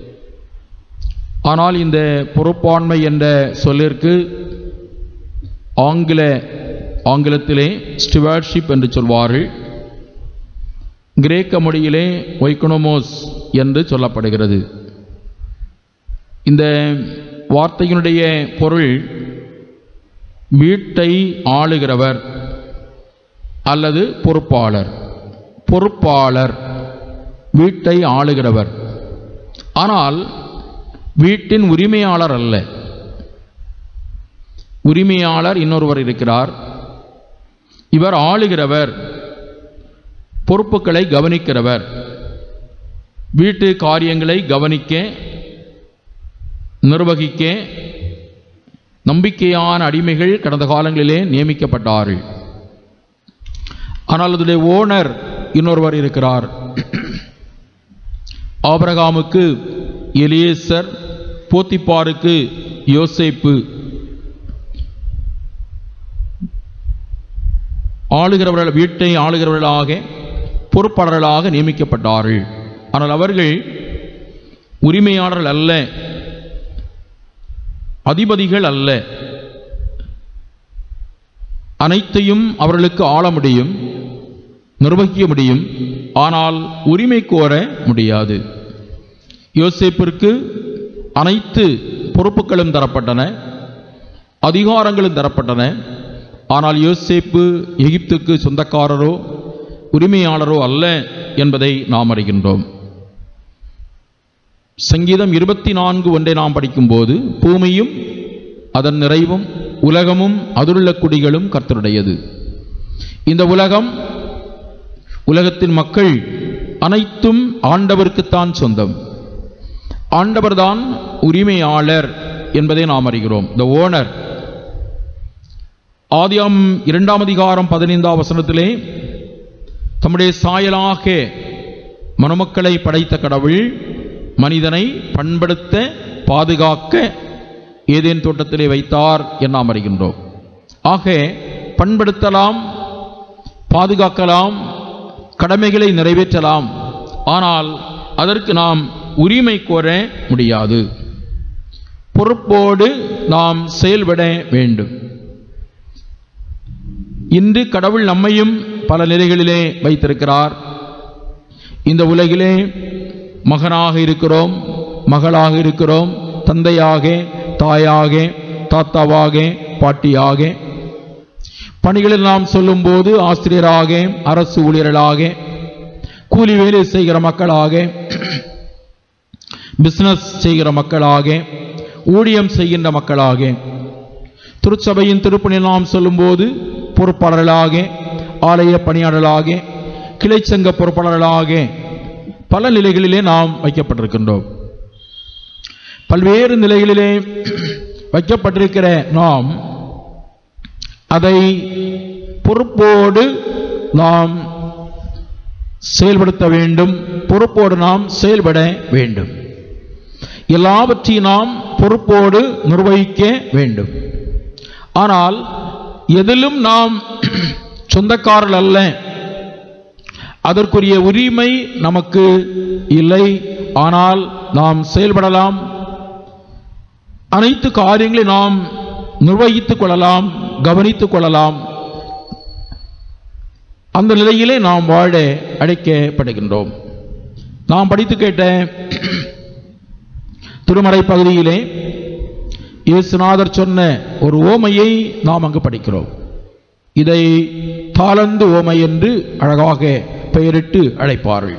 [SPEAKER 3] ஆனால் இந்த பொறுப்பாண்மை என்ற சொல்லிற்கு ஆங்கில ஆங்கிலத்திலே ஸ்டிவார்ட்ஷிப் என்று சொல்வார்கள் கிரேக்க மொழியிலே ஒய்கனோமோஸ் என்று சொல்லப்படுகிறது இந்த வார்த்தையினுடைய பொருள் வீட்டை ஆளுகிறவர் அல்லது பொறுப்பாளர் பொறுப்பாளர் வீட்டை ஆளுகிறவர் ஆனால் வீட்டின் உரிமையாளர் அல்ல உரிமையாளர் இன்னொருவர் இருக்கிறார் இவர் ஆளுகிறவர் பொறுப்புகளை கவனிக்கிறவர் வீட்டு காரியங்களை கவனிக்க நிர்வகிக்க நம்பிக்கையான அடிமைகள் கடந்த காலங்களிலே நியமிக்கப்பட்டார்கள் ஆனால் அதனுடைய ஓனர் இன்னொருவர் இருக்கிறார் ஆபிரகாமுக்கு எலியேசர் போத்திப்பாருக்கு யோசேப்பு ஆளுகிறவர்கள் வீட்டை ஆளுகிறவர்களாக பொறுப்பாளர்களாக நியமிக்கப்பட்டார்கள் ஆனால் அவர்கள் உரிமையாளர்கள் அல்ல அதிபதிகள் அல்ல அனைத்தையும் அவர்களுக்கு ஆள முடியும் நிர்வகிக்க முடியும் ஆனால் உரிமை கோர முடியாது யோசேப்பிற்கு அனைத்து பொறுப்புகளும் தரப்பட்டன அதிகாரங்களும் தரப்பட்டன ஆனால் யோசேப்பு எகிப்துக்கு சொந்தக்காரரோ உரிமையாளரோ அல்ல என்பதை நாம் அறிகின்றோம் சங்கீதம் இருபத்தி நான்கு ஒன்றை நாம் படிக்கும்போது பூமியும் அதன் நிறைவும் உலகமும் அதிலுள்ள குடிகளும் கர்த்தருடையது இந்த உலகம் உலகத்தின் மக்கள் அனைத்தும் ஆண்டவருக்குத்தான் சொந்தம் ஆண்டவர்தான் உரிமையாளர் என்பதை நாம் அறிகிறோம் த ஓனர் ஆதியாம் இரண்டாம் அதிகாரம் பதினைந்தாம் வசனத்திலே தம்முடைய சாயலாக மணமக்களை படைத்த கடவுள் மனிதனை பண்படுத்த பாதுகாக்க ஏதேன் தோட்டத்திலே வைத்தார் என நாம் அறிகின்றோம் ஆக பண்படுத்தலாம் பாதுகாக்கலாம் கடமைகளை நிறைவேற்றலாம் ஆனால் அதற்கு நாம் உரிமை கோர முடியாது பொறுப்போடு நாம் செயல்பட வேண்டும் இன்று கடவுள் நம்மையும் பல நிலைகளிலே வைத்திருக்கிறார் இந்த உலகிலே மகனாக இருக்கிறோம் மகளாக இருக்கிறோம் தந்தையாக தாயாக தாத்தாவாக பாட்டியாக பணிகளில் நாம் சொல்லும்போது ஆசிரியராக அரசு ஊழியர்களாக கூலி வேலை செய்கிற மக்களாக பிசினஸ் செய்கிற மக்களாக ஊழியம் செய்கின்ற மக்களாக திருச்சபையின் திருப்பணியில் நாம் சொல்லும்போது பொறுப்பாளர்களாக ஆலய பணியாளர்களாக கிளைச்சங்க பொறுப்பாளர்களாக பல நிலைகளிலே நாம் வைக்கப்பட்டிருக்கின்றோம் பல்வேறு நிலைகளிலே வைக்கப்பட்டிருக்கிற நாம் அதை பொறுப்போடு நாம் செயல்படுத்த வேண்டும் பொறுப்போடு நாம் செயல்பட வேண்டும் எல்லாவற்றையும் நாம் பொறுப்போடு நிர்வகிக்க வேண்டும் ஆனால் எதிலும் நாம் சொந்தக்காரர்கள் அல்ல அதற்குரிய உரிமை நமக்கு இல்லை ஆனால் நாம் செயல்படலாம் அனைத்து காரியங்களை நாம் நிர்வகித்துக் கொள்ளலாம் கவனித்துக் கொள்ளலாம் அந்த நிலையிலே நாம் வாழ அழைக்கப்படுகின்றோம் நாம் படித்து கேட்ட திருமறை பகுதியிலே இயேசுநாதர் சொன்ன ஒரு ஓமையை நாம் அங்கு படிக்கிறோம் இதை தாளந்து ஓமை என்று அழகாக பெயரிட்டு அழைப்பார்கள்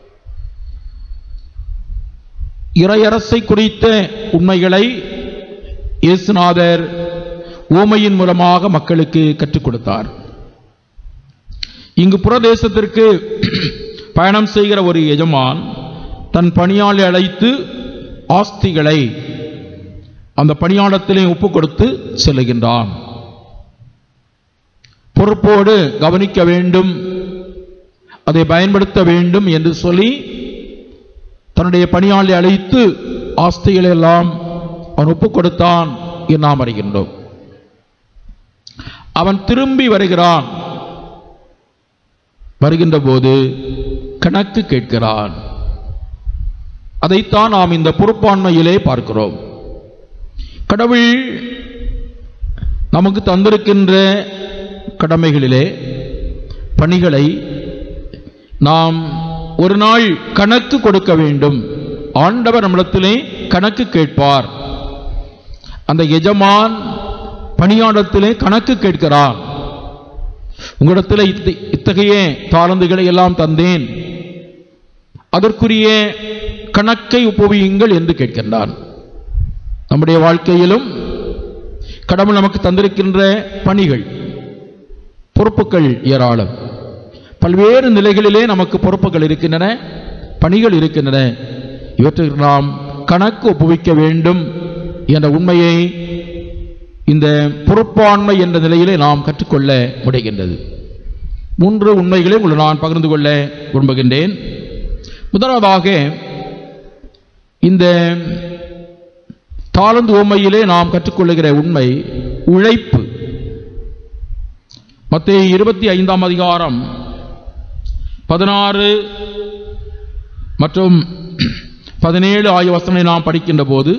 [SPEAKER 3] இறையரசை குறித்த உண்மைகளை இயேசுநாதர் ஓமையின் மூலமாக மக்களுக்கு கற்றுக் கொடுத்தார் இங்கு புறதேசத்திற்கு பயணம் செய்கிற ஒரு எஜமான் தன் பணியாளை அழைத்து ஆஸ்திகளை அந்த பணியாளத்திலே ஒப்பு கொடுத்து செல்லுகின்றான் பொறுப்போடு கவனிக்க வேண்டும் அதை பயன்படுத்த வேண்டும் என்று சொல்லி தன்னுடைய பணியாளை அழைத்து ஆஸ்திகளை எல்லாம் அவன் ஒப்பு கொடுத்தான் என்று நாம் அறிகின்றோம் அவன் திரும்பி வருகிறான் வருகின்ற போது கணக்கு கேட்கிறான் அதைத்தான் நாம் இந்த பொறுப்பாண்மையிலே பார்க்கிறோம் கடவுள் நமக்கு தந்திருக்கின்ற கடமைகளிலே பணிகளை நாம் ஒரு நாள் கணக்கு கொடுக்க வேண்டும் ஆண்டவர் நம்மிடத்திலே கணக்கு கேட்பார் அந்த எஜமான் பணியாளத்திலே கணக்கு கேட்கிறான் உங்களிடத்தில் இத்த- இத்தகைய தாளந்துகளை எல்லாம் தந்தேன் அதற்குரிய கணக்கை ஒப்புவியுங்கள் என்று கேட்கின்றான் நம்முடைய வாழ்க்கையிலும் கடவுள் நமக்கு தந்திருக்கின்ற பணிகள் பொறுப்புகள் ஏராளம் பல்வேறு நிலைகளிலே நமக்கு பொறுப்புகள் இருக்கின்றன பணிகள் இருக்கின்றன இவற்றுக்கு நாம் கணக்கு ஒப்புவிக்க வேண்டும் என்ற உண்மையை இந்த பொறுப்பாண்மை என்ற நிலையிலே நாம் கற்றுக்கொள்ள முடிகின்றது மூன்று உண்மைகளை உங்களை நான் பகிர்ந்து கொள்ள விரும்புகின்றேன் முதலாவதாக இந்த தாளந்து உண்மையிலே நாம் கற்றுக்கொள்ளுகிற உண்மை உழைப்பு மத்திய இருபத்தி ஐந்தாம் அதிகாரம் பதினாறு மற்றும் பதினேழு ஆகிய வசனங்களை நாம் படிக்கின்ற போது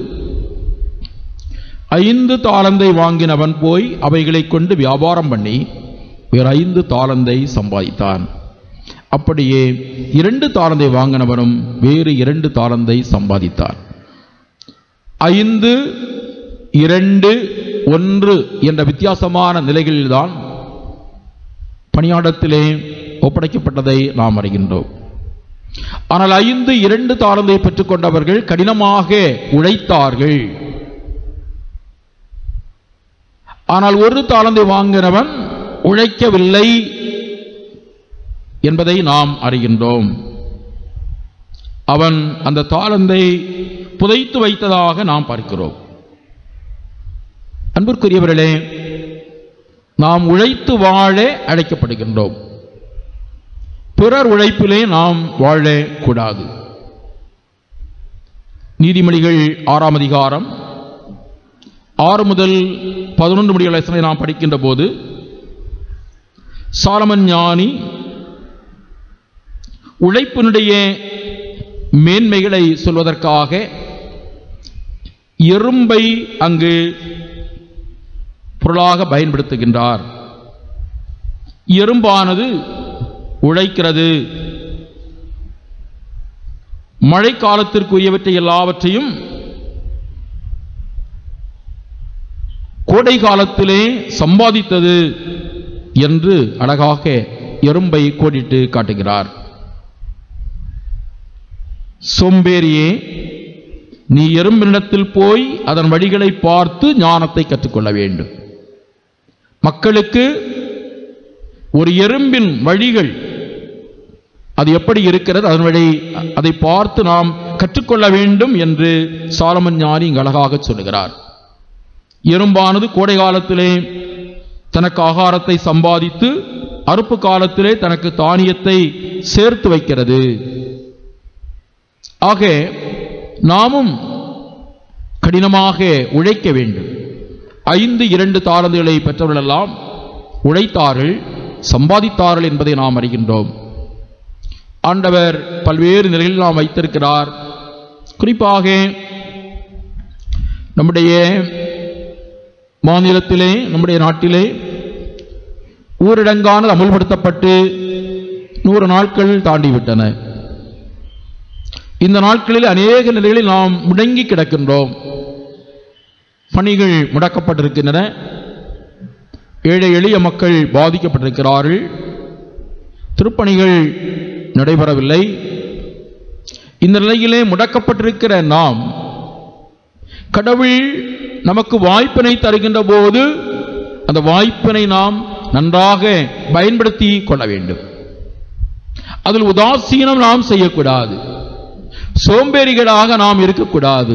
[SPEAKER 3] ஐந்து தாளந்தை வாங்கினவன் போய் அவைகளைக் கொண்டு வியாபாரம் பண்ணி வேறு ஐந்து தாளந்தை சம்பாதித்தான் அப்படியே இரண்டு தாளந்தை வாங்கினவனும் வேறு இரண்டு தாளந்தை சம்பாதித்தான் ஐந்து இரண்டு ஒன்று என்ற வித்தியாசமான நிலைகளில்தான் பணியாடத்திலே ஒப்படைக்கப்பட்டதை நாம் அறிகின்றோம் ஆனால் ஐந்து இரண்டு தாளந்தை பெற்றுக்கொண்டவர்கள் கடினமாக உழைத்தார்கள் ஆனால் ஒரு தாளந்தை வாங்கினவன் உழைக்கவில்லை என்பதை நாம் அறிகின்றோம் அவன் அந்த தாளந்தை புதைத்து வைத்ததாக நாம் பார்க்கிறோம் அன்பிற்குரியவர்களே நாம் உழைத்து வாழ அழைக்கப்படுகின்றோம் பிறர் உழைப்பிலே நாம் வாழக்கூடாது நீதிமொழிகள் ஆறாம் அதிகாரம் ஆறு முதல் பதினொன்று முடிய லட்சனை நாம் படிக்கின்ற போது சாலமன் ஞானி உழைப்பினுடைய மேன்மைகளை சொல்வதற்காக எறும்பை அங்கு பொருளாக பயன்படுத்துகின்றார் எறும்பானது உழைக்கிறது மழை காலத்திற்குரியவற்றை எல்லாவற்றையும் கோடை காலத்திலே சம்பாதித்தது என்று அழகாக எறும்பை கோடிட்டு காட்டுகிறார் சோம்பேறியே நீ எறும்பினிடத்தில் போய் அதன் வழிகளை பார்த்து ஞானத்தை கற்றுக்கொள்ள வேண்டும் மக்களுக்கு ஒரு எறும்பின் வழிகள் அது எப்படி இருக்கிறது அதன் வழி அதை பார்த்து நாம் கற்றுக்கொள்ள வேண்டும் என்று சாலமன் ஞானி இங்கு அழகாக சொல்லுகிறார் எறும்பானது கோடை காலத்திலே தனக்கு ஆகாரத்தை சம்பாதித்து அறுப்பு காலத்திலே தனக்கு தானியத்தை சேர்த்து வைக்கிறது ஆக நாமும் கடினமாக உழைக்க வேண்டும் ஐந்து இரண்டு தாளந்துகளை பெற்றவர்களெல்லாம் உழைத்தார்கள் சம்பாதித்தார்கள் என்பதை நாம் அறிகின்றோம் ஆண்டவர் பல்வேறு நிலைகளில் நாம் வைத்திருக்கிறார் குறிப்பாக நம்முடைய மாநிலத்திலே நம்முடைய நாட்டிலே ஊரடங்கானது அமுல்படுத்தப்பட்டு நூறு நாட்கள் தாண்டிவிட்டன இந்த நாட்களில் அநேக நிலைகளில் நாம் முடங்கி கிடக்கின்றோம் பணிகள் முடக்கப்பட்டிருக்கின்றன ஏழை எளிய மக்கள் பாதிக்கப்பட்டிருக்கிறார்கள் திருப்பணிகள் நடைபெறவில்லை இந்த நிலையிலே முடக்கப்பட்டிருக்கிற நாம் கடவுள் நமக்கு வாய்ப்பினை தருகின்ற போது அந்த வாய்ப்பினை நாம் நன்றாக பயன்படுத்தி கொள்ள வேண்டும் அதில் உதாசீனம் நாம் செய்யக்கூடாது சோம்பேறிகளாக நாம் இருக்கக்கூடாது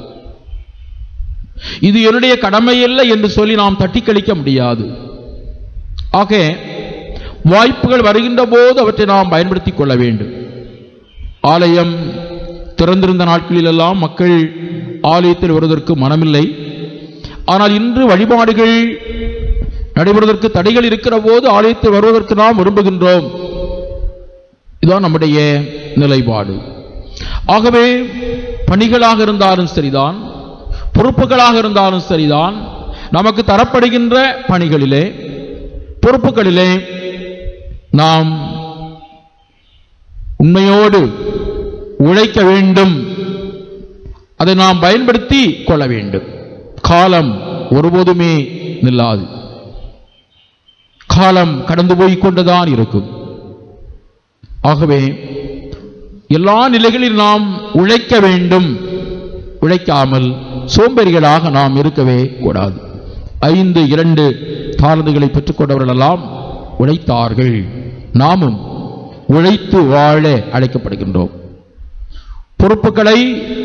[SPEAKER 3] இது என்னுடைய கடமையில்லை என்று சொல்லி நாம் தட்டி கழிக்க முடியாது ஆக வாய்ப்புகள் வருகின்ற போது அவற்றை நாம் பயன்படுத்திக் கொள்ள வேண்டும் ஆலயம் திறந்திருந்த நாட்களிலெல்லாம் மக்கள் ஆலயத்தில் வருவதற்கு மனமில்லை ஆனால் இன்று வழிபாடுகள் நடைபெறுவதற்கு தடைகள் இருக்கிற போது ஆலயத்தில் வருவதற்கு நாம் விரும்புகின்றோம் இதுதான் நம்முடைய நிலைப்பாடு ஆகவே பணிகளாக இருந்தாலும் சரிதான் பொறுப்புகளாக இருந்தாலும் சரிதான் நமக்கு தரப்படுகின்ற பணிகளிலே பொறுப்புகளிலே நாம் உண்மையோடு உழைக்க வேண்டும் அதை நாம் பயன்படுத்தி கொள்ள வேண்டும் காலம் ஒருபோதுமே நில்லாது காலம் கடந்து போய் கொண்டுதான் இருக்கும் ஆகவே எல்லா நிலைகளில் நாம் உழைக்க வேண்டும் உழைக்காமல் சோம்பேறிகளாக நாம் இருக்கவே கூடாது ஐந்து இரண்டு தாளந்துகளை பெற்றுக்கொண்டவர்களெல்லாம் உழைத்தார்கள் நாமும் உழைத்து வாழ அழைக்கப்படுகின்றோம் பொறுப்புகளை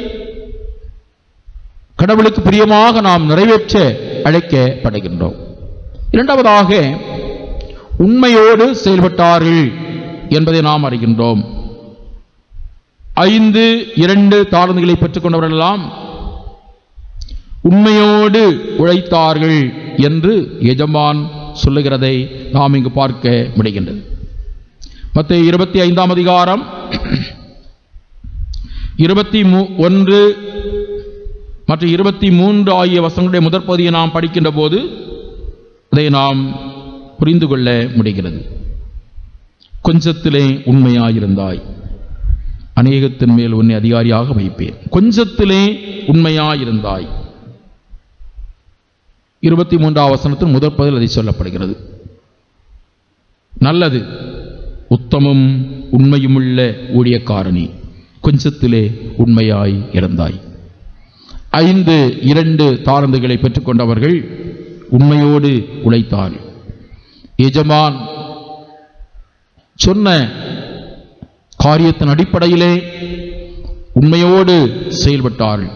[SPEAKER 3] கடவுளுக்கு பிரியமாக நாம் நிறைவேற்ற அழைக்கப்படுகின்றோம் இரண்டாவதாக உண்மையோடு செயல்பட்டார்கள் என்பதை நாம் அறிகின்றோம் ஐந்து இரண்டு தாளந்துகளை பெற்றுக்கொண்டவர்களெல்லாம் உண்மையோடு உழைத்தார்கள் என்று எஜமான் சொல்லுகிறதை நாம் இங்கு பார்க்க முடிகின்றது மற்ற இருபத்தி ஐந்தாம் அதிகாரம் இருபத்தி மூ ஒன்று மற்றும் இருபத்தி மூன்று ஆகிய வசங்களுடைய முதற் பகுதியை நாம் படிக்கின்ற போது அதை நாம் புரிந்து கொள்ள முடிகிறது கொஞ்சத்திலே உண்மையாயிருந்தாய் அநேகத்தின் மேல் உன்னை அதிகாரியாக வைப்பேன் கொஞ்சத்திலே உண்மையாயிருந்தாய் இருபத்தி மூன்றாம் வசனத்தின் முதற் பகுதியில் அதை சொல்லப்படுகிறது நல்லது உத்தமும் உண்மையுமுள்ள ஊழியக்காரணி கொஞ்சத்திலே உண்மையாய் இருந்தாய் ஐந்து இரண்டு தாரந்துகளை பெற்றுக்கொண்டவர்கள் உண்மையோடு உழைத்தார் எஜமான் சொன்ன காரியத்தின் அடிப்படையிலே உண்மையோடு செயல்பட்டார்கள்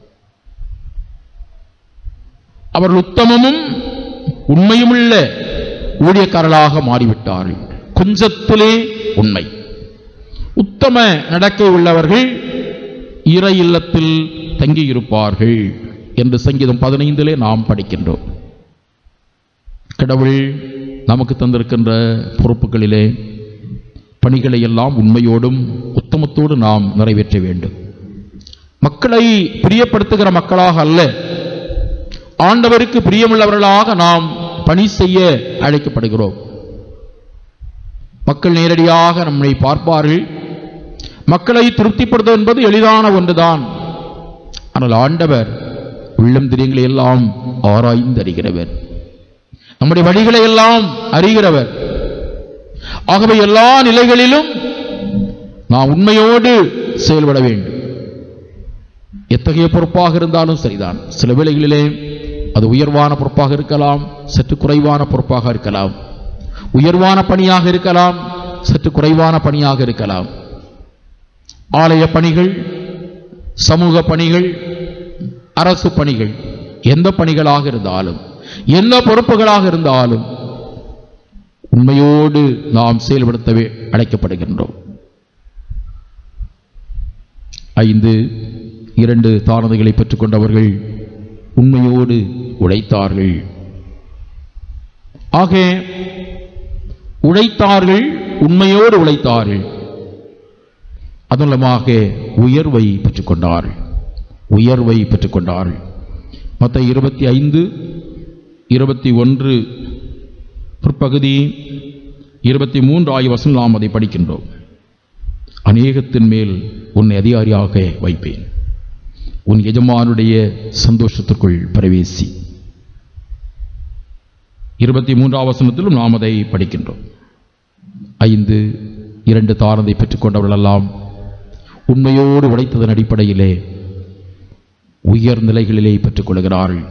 [SPEAKER 3] அவர்கள் உத்தமமும் உண்மையுமுள்ள ஊழியக்காரர்களாக மாறிவிட்டார்கள் கொஞ்சத்திலே உண்மை உத்தம நடக்கை உள்ளவர்கள் இறை இல்லத்தில் தங்கியிருப்பார்கள் என்று சங்கீதம் பதினைந்திலே நாம் படிக்கின்றோம் கடவுள் நமக்கு தந்திருக்கின்ற பொறுப்புகளிலே பணிகளை எல்லாம் உண்மையோடும் உத்தமத்தோடு நாம் நிறைவேற்ற வேண்டும் மக்களை பிரியப்படுத்துகிற மக்களாக அல்ல ஆண்டவருக்கு பிரியமுள்ளவர்களாக நாம் பணி செய்ய அழைக்கப்படுகிறோம் மக்கள் நேரடியாக நம்மை பார்ப்பார்கள் மக்களை திருப்திப்படுத்துவது என்பது எளிதான ஒன்றுதான் ஆனால் ஆண்டவர் உள்ளம் திரியங்களை எல்லாம் ஆராய்ந்து அறிகிறவர் நம்முடைய வழிகளை எல்லாம் அறிகிறவர் ஆகவே எல்லா நிலைகளிலும் நாம் உண்மையோடு செயல்பட வேண்டும் எத்தகைய பொறுப்பாக இருந்தாலும் சரிதான் சில வேளைகளிலே அது உயர்வான பொறுப்பாக இருக்கலாம் சற்று குறைவான பொறுப்பாக இருக்கலாம் உயர்வான பணியாக இருக்கலாம் சற்று குறைவான பணியாக இருக்கலாம் ஆலய பணிகள் சமூக பணிகள் அரசு பணிகள் எந்த பணிகளாக இருந்தாலும் எந்த பொறுப்புகளாக இருந்தாலும் உண்மையோடு நாம் செயல்படுத்தவே அழைக்கப்படுகின்றோம் ஐந்து இரண்டு தானதைகளை பெற்றுக்கொண்டவர்கள் உண்மையோடு உழைத்தார்கள் ஆக உழைத்தார்கள் உண்மையோடு உழைத்தார்கள் அதன் மூலமாக உயர்வை பெற்றுக்கொண்டார்கள் உயர்வை பெற்றுக்கொண்டார்கள் மற்ற இருபத்தி ஐந்து இருபத்தி ஒன்று பிற்பகுதி இருபத்தி மூன்று ஆகிய வசனம் நாம் அதை படிக்கின்றோம் அநேகத்தின் மேல் உன்னை அதிகாரியாக வைப்பேன் உன் எஜமானுடைய சந்தோஷத்திற்குள் பிரவேசி இருபத்தி மூன்றாம் வசனத்திலும் நாம் அதை படிக்கின்றோம் ஐந்து இரண்டு தாரதை பெற்றுக்கொண்டவர்களெல்லாம் உண்மையோடு உழைத்ததன் அடிப்படையிலே உயர் நிலைகளிலே பெற்றுக்கொள்கிறார்கள்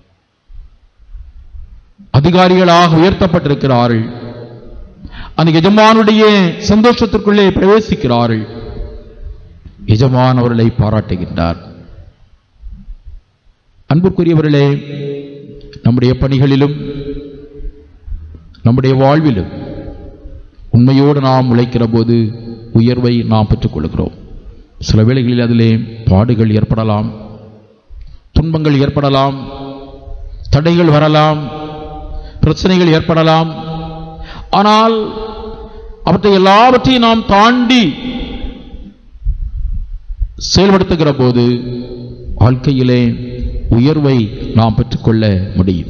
[SPEAKER 3] அதிகாரிகளாக உயர்த்தப்பட்டிருக்கிறார்கள் அந்த எஜமானுடைய சந்தோஷத்திற்குள்ளே பிரவேசிக்கிறார்கள் எஜமான் அவர்களை பாராட்டுகின்றார் அன்புக்குரியவர்களே நம்முடைய பணிகளிலும் நம்முடைய வாழ்விலும் உண்மையோடு நாம் உழைக்கிற போது உயர்வை நாம் பெற்றுக்கொள்கிறோம் சில வேளைகளில் அதிலே பாடுகள் ஏற்படலாம் துன்பங்கள் ஏற்படலாம் தடைகள் வரலாம் பிரச்சனைகள் ஏற்படலாம் ஆனால் அவற்றை எல்லாவற்றையும் நாம் தாண்டி செயல்படுத்துகிற போது வாழ்க்கையிலே உயர்வை நாம் பெற்றுக்கொள்ள முடியும்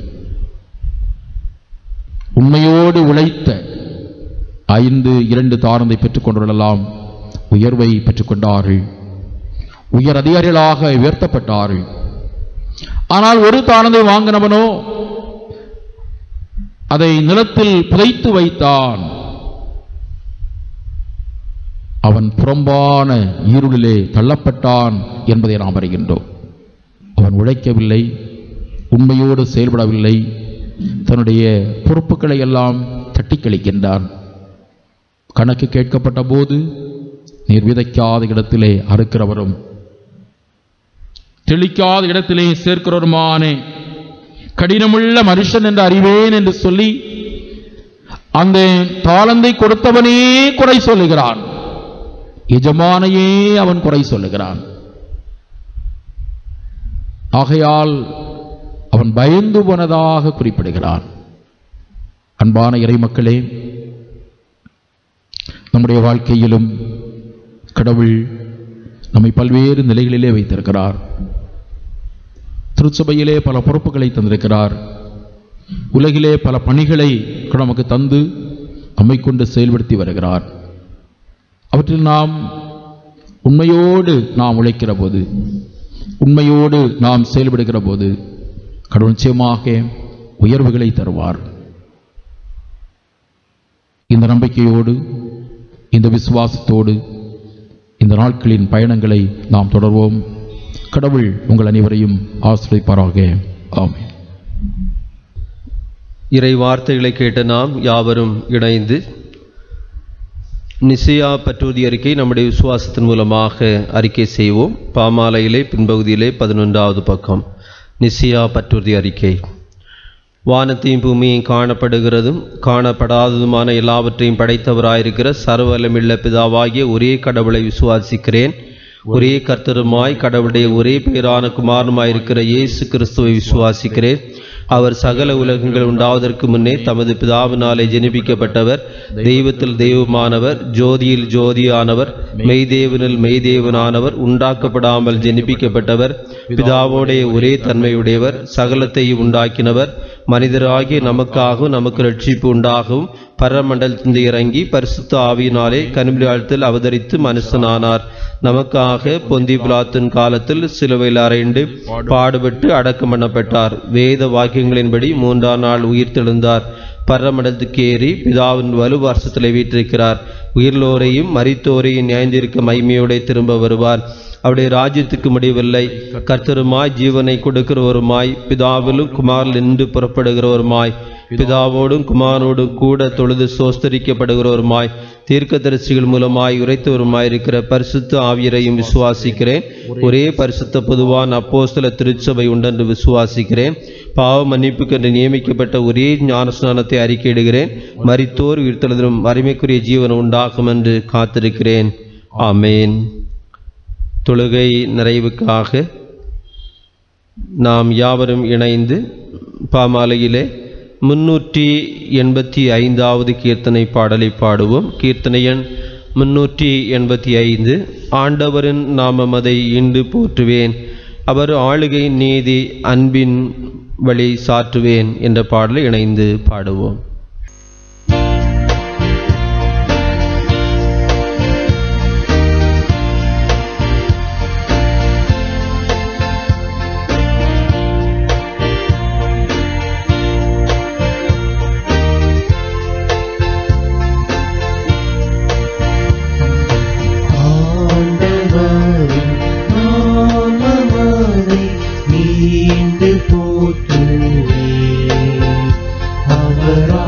[SPEAKER 3] உண்மையோடு உழைத்த ஐந்து இரண்டு தாரந்தை பெற்றுக்கொண்டவர்களெல்லாம் உயர்வை பெற்றுக்கொண்டார்கள் உயர் அதிகாரிகளாக உயர்த்தப்பட்டார்கள் ஆனால் ஒரு தானந்தை வாங்கினவனோ அதை நிலத்தில் புதைத்து வைத்தான் அவன் புறம்பான இருளிலே தள்ளப்பட்டான் என்பதை நாம் அறிகின்றோம் அவன் உழைக்கவில்லை உண்மையோடு செயல்படவில்லை தன்னுடைய பொறுப்புகளை எல்லாம் தட்டி கழிக்கின்றான் கணக்கு கேட்கப்பட்ட போது நீர் விதைக்காத இடத்திலே அறுக்கிறவரும் தெளிக்காத இடத்திலே சேர்க்கிறவருமானே கடினமுள்ள மனுஷன் என்று அறிவேன் என்று சொல்லி அந்த தாளந்தை கொடுத்தவனே குறை சொல்லுகிறான் எஜமானையே அவன் குறை சொல்லுகிறான் ஆகையால் அவன் பயந்து போனதாக குறிப்பிடுகிறான் அன்பான இறைமக்களே நம்முடைய வாழ்க்கையிலும் கடவுள் நம்மை பல்வேறு நிலைகளிலே வைத்திருக்கிறார் திருச்சபையிலே பல பொறுப்புகளை தந்திருக்கிறார் உலகிலே பல பணிகளை நமக்கு தந்து நம்மை கொண்டு செயல்படுத்தி வருகிறார் அவற்றில் நாம் உண்மையோடு நாம் உழைக்கிற போது உண்மையோடு நாம் செயல்படுகிற போது கடவுள் நிச்சயமாக உயர்வுகளை தருவார் இந்த நம்பிக்கையோடு இந்த விசுவாசத்தோடு இந்த நாட்களின் பயணங்களை நாம் தொடர்வோம் கடவுள் உங்கள் அனைவரையும் ஆசிரியப்பாராக ஆமென்
[SPEAKER 1] இறை வார்த்தைகளை கேட்ட நாம் யாவரும் இணைந்து நிசியா பற்றுறுதி அறிக்கை நம்முடைய விசுவாசத்தின் மூலமாக அறிக்கை செய்வோம் பாமாலையிலே பின்பகுதியிலே பதினொன்றாவது பக்கம் நிசியா பற்றுறுதி அறிக்கை வானத்தையும் பூமியையும் காணப்படுகிறதும் காணப்படாததுமான எல்லாவற்றையும் படைத்தவராயிருக்கிற சர்வலமில்ல பிதாவாகிய ஒரே கடவுளை விசுவாசிக்கிறேன் ஒரே கர்த்தருமாய் கடவுளுடைய ஒரே பேரான குமாரனுமாயிருக்கிற இயேசு கிறிஸ்துவை விசுவாசிக்கிறேன் அவர் சகல உலகங்கள் உண்டாவதற்கு முன்னே தமது பிதாவினாலே ஜெனிபிக்கப்பட்டவர் தெய்வத்தில் தெய்வமானவர் ஜோதியில் ஜோதியானவர் மெய்தேவனில் மெய்தேவனானவர் உண்டாக்கப்படாமல் ஜெனிபிக்கப்பட்டவர் பிதாவோடைய ஒரே தன்மையுடையவர் சகலத்தையும் உண்டாக்கினவர் மனிதராகிய நமக்காகவும் நமக்கு ரட்சிப்பு உண்டாகவும் பரமண்டலத்திலிருந்து இறங்கி பரிசுத்த ஆவியினாலே கனிமிழத்தில் அவதரித்து மனுஷனானார் நமக்காக பொந்தி பிலாத்தின் காலத்தில் சிலுவையில் அறைண்டு பாடுபட்டு அடக்கம் பண்ணப்பட்டார் வேத வாக்கியங்களின்படி மூன்றாம் நாள் உயிர் தெழுந்தார் பரமண்டலத்துக்கு ஏறி பிதாவின் வலுவாசத்தில் வீற்றிருக்கிறார் உயிர்லோரையும் மரித்தோரையும் நியாய்ந்திருக்க மைமையோட திரும்ப வருவார் அவருடைய ராஜ்யத்துக்கு முடிவில்லை கர்த்தருமாய் ஜீவனை கொடுக்கிறவருமாய் பிதாவிலும் குமாரில் நின்று புறப்படுகிறவருமாய் பிதாவோடும் குமாரோடும் கூட தொழுது சோஸ்தரிக்கப்படுகிறவருமாய் தீர்க்கதரிசிகள் மூலமாய் உரைத்தவருமாய் இருக்கிற பரிசுத்த ஆவியரையும் விசுவாசிக்கிறேன் ஒரே பரிசுத்த பொதுவான அப்போஸ்தல திருச்சபை உண்டென்று விசுவாசிக்கிறேன் பாவ மன்னிப்புக்கென்று நியமிக்கப்பட்ட ஒரே ஞானஸ்நானத்தை அறிக்கையிடுகிறேன் மரித்தோர் உயிர்த்தெழுதலும் வறுமைக்குரிய ஜீவன் உண்டாகும் என்று காத்திருக்கிறேன் ஆமேன் தொழுகை நிறைவுக்காக நாம் யாவரும் இணைந்து பாமாலையிலே முன்னூற்றி எண்பத்தி ஐந்தாவது கீர்த்தனை பாடலை பாடுவோம் கீர்த்தனை எண் முன்னூற்றி எண்பத்தி ஐந்து ஆண்டவரின் நாமம் அதை இன்று போற்றுவேன் அவர் ஆளுகை நீதி அன்பின் வழி சாற்றுவேன் என்ற பாடலை இணைந்து பாடுவோம்
[SPEAKER 2] ஆண்டவரின் நாமமதை மீண்டு போற்றுவே அவர்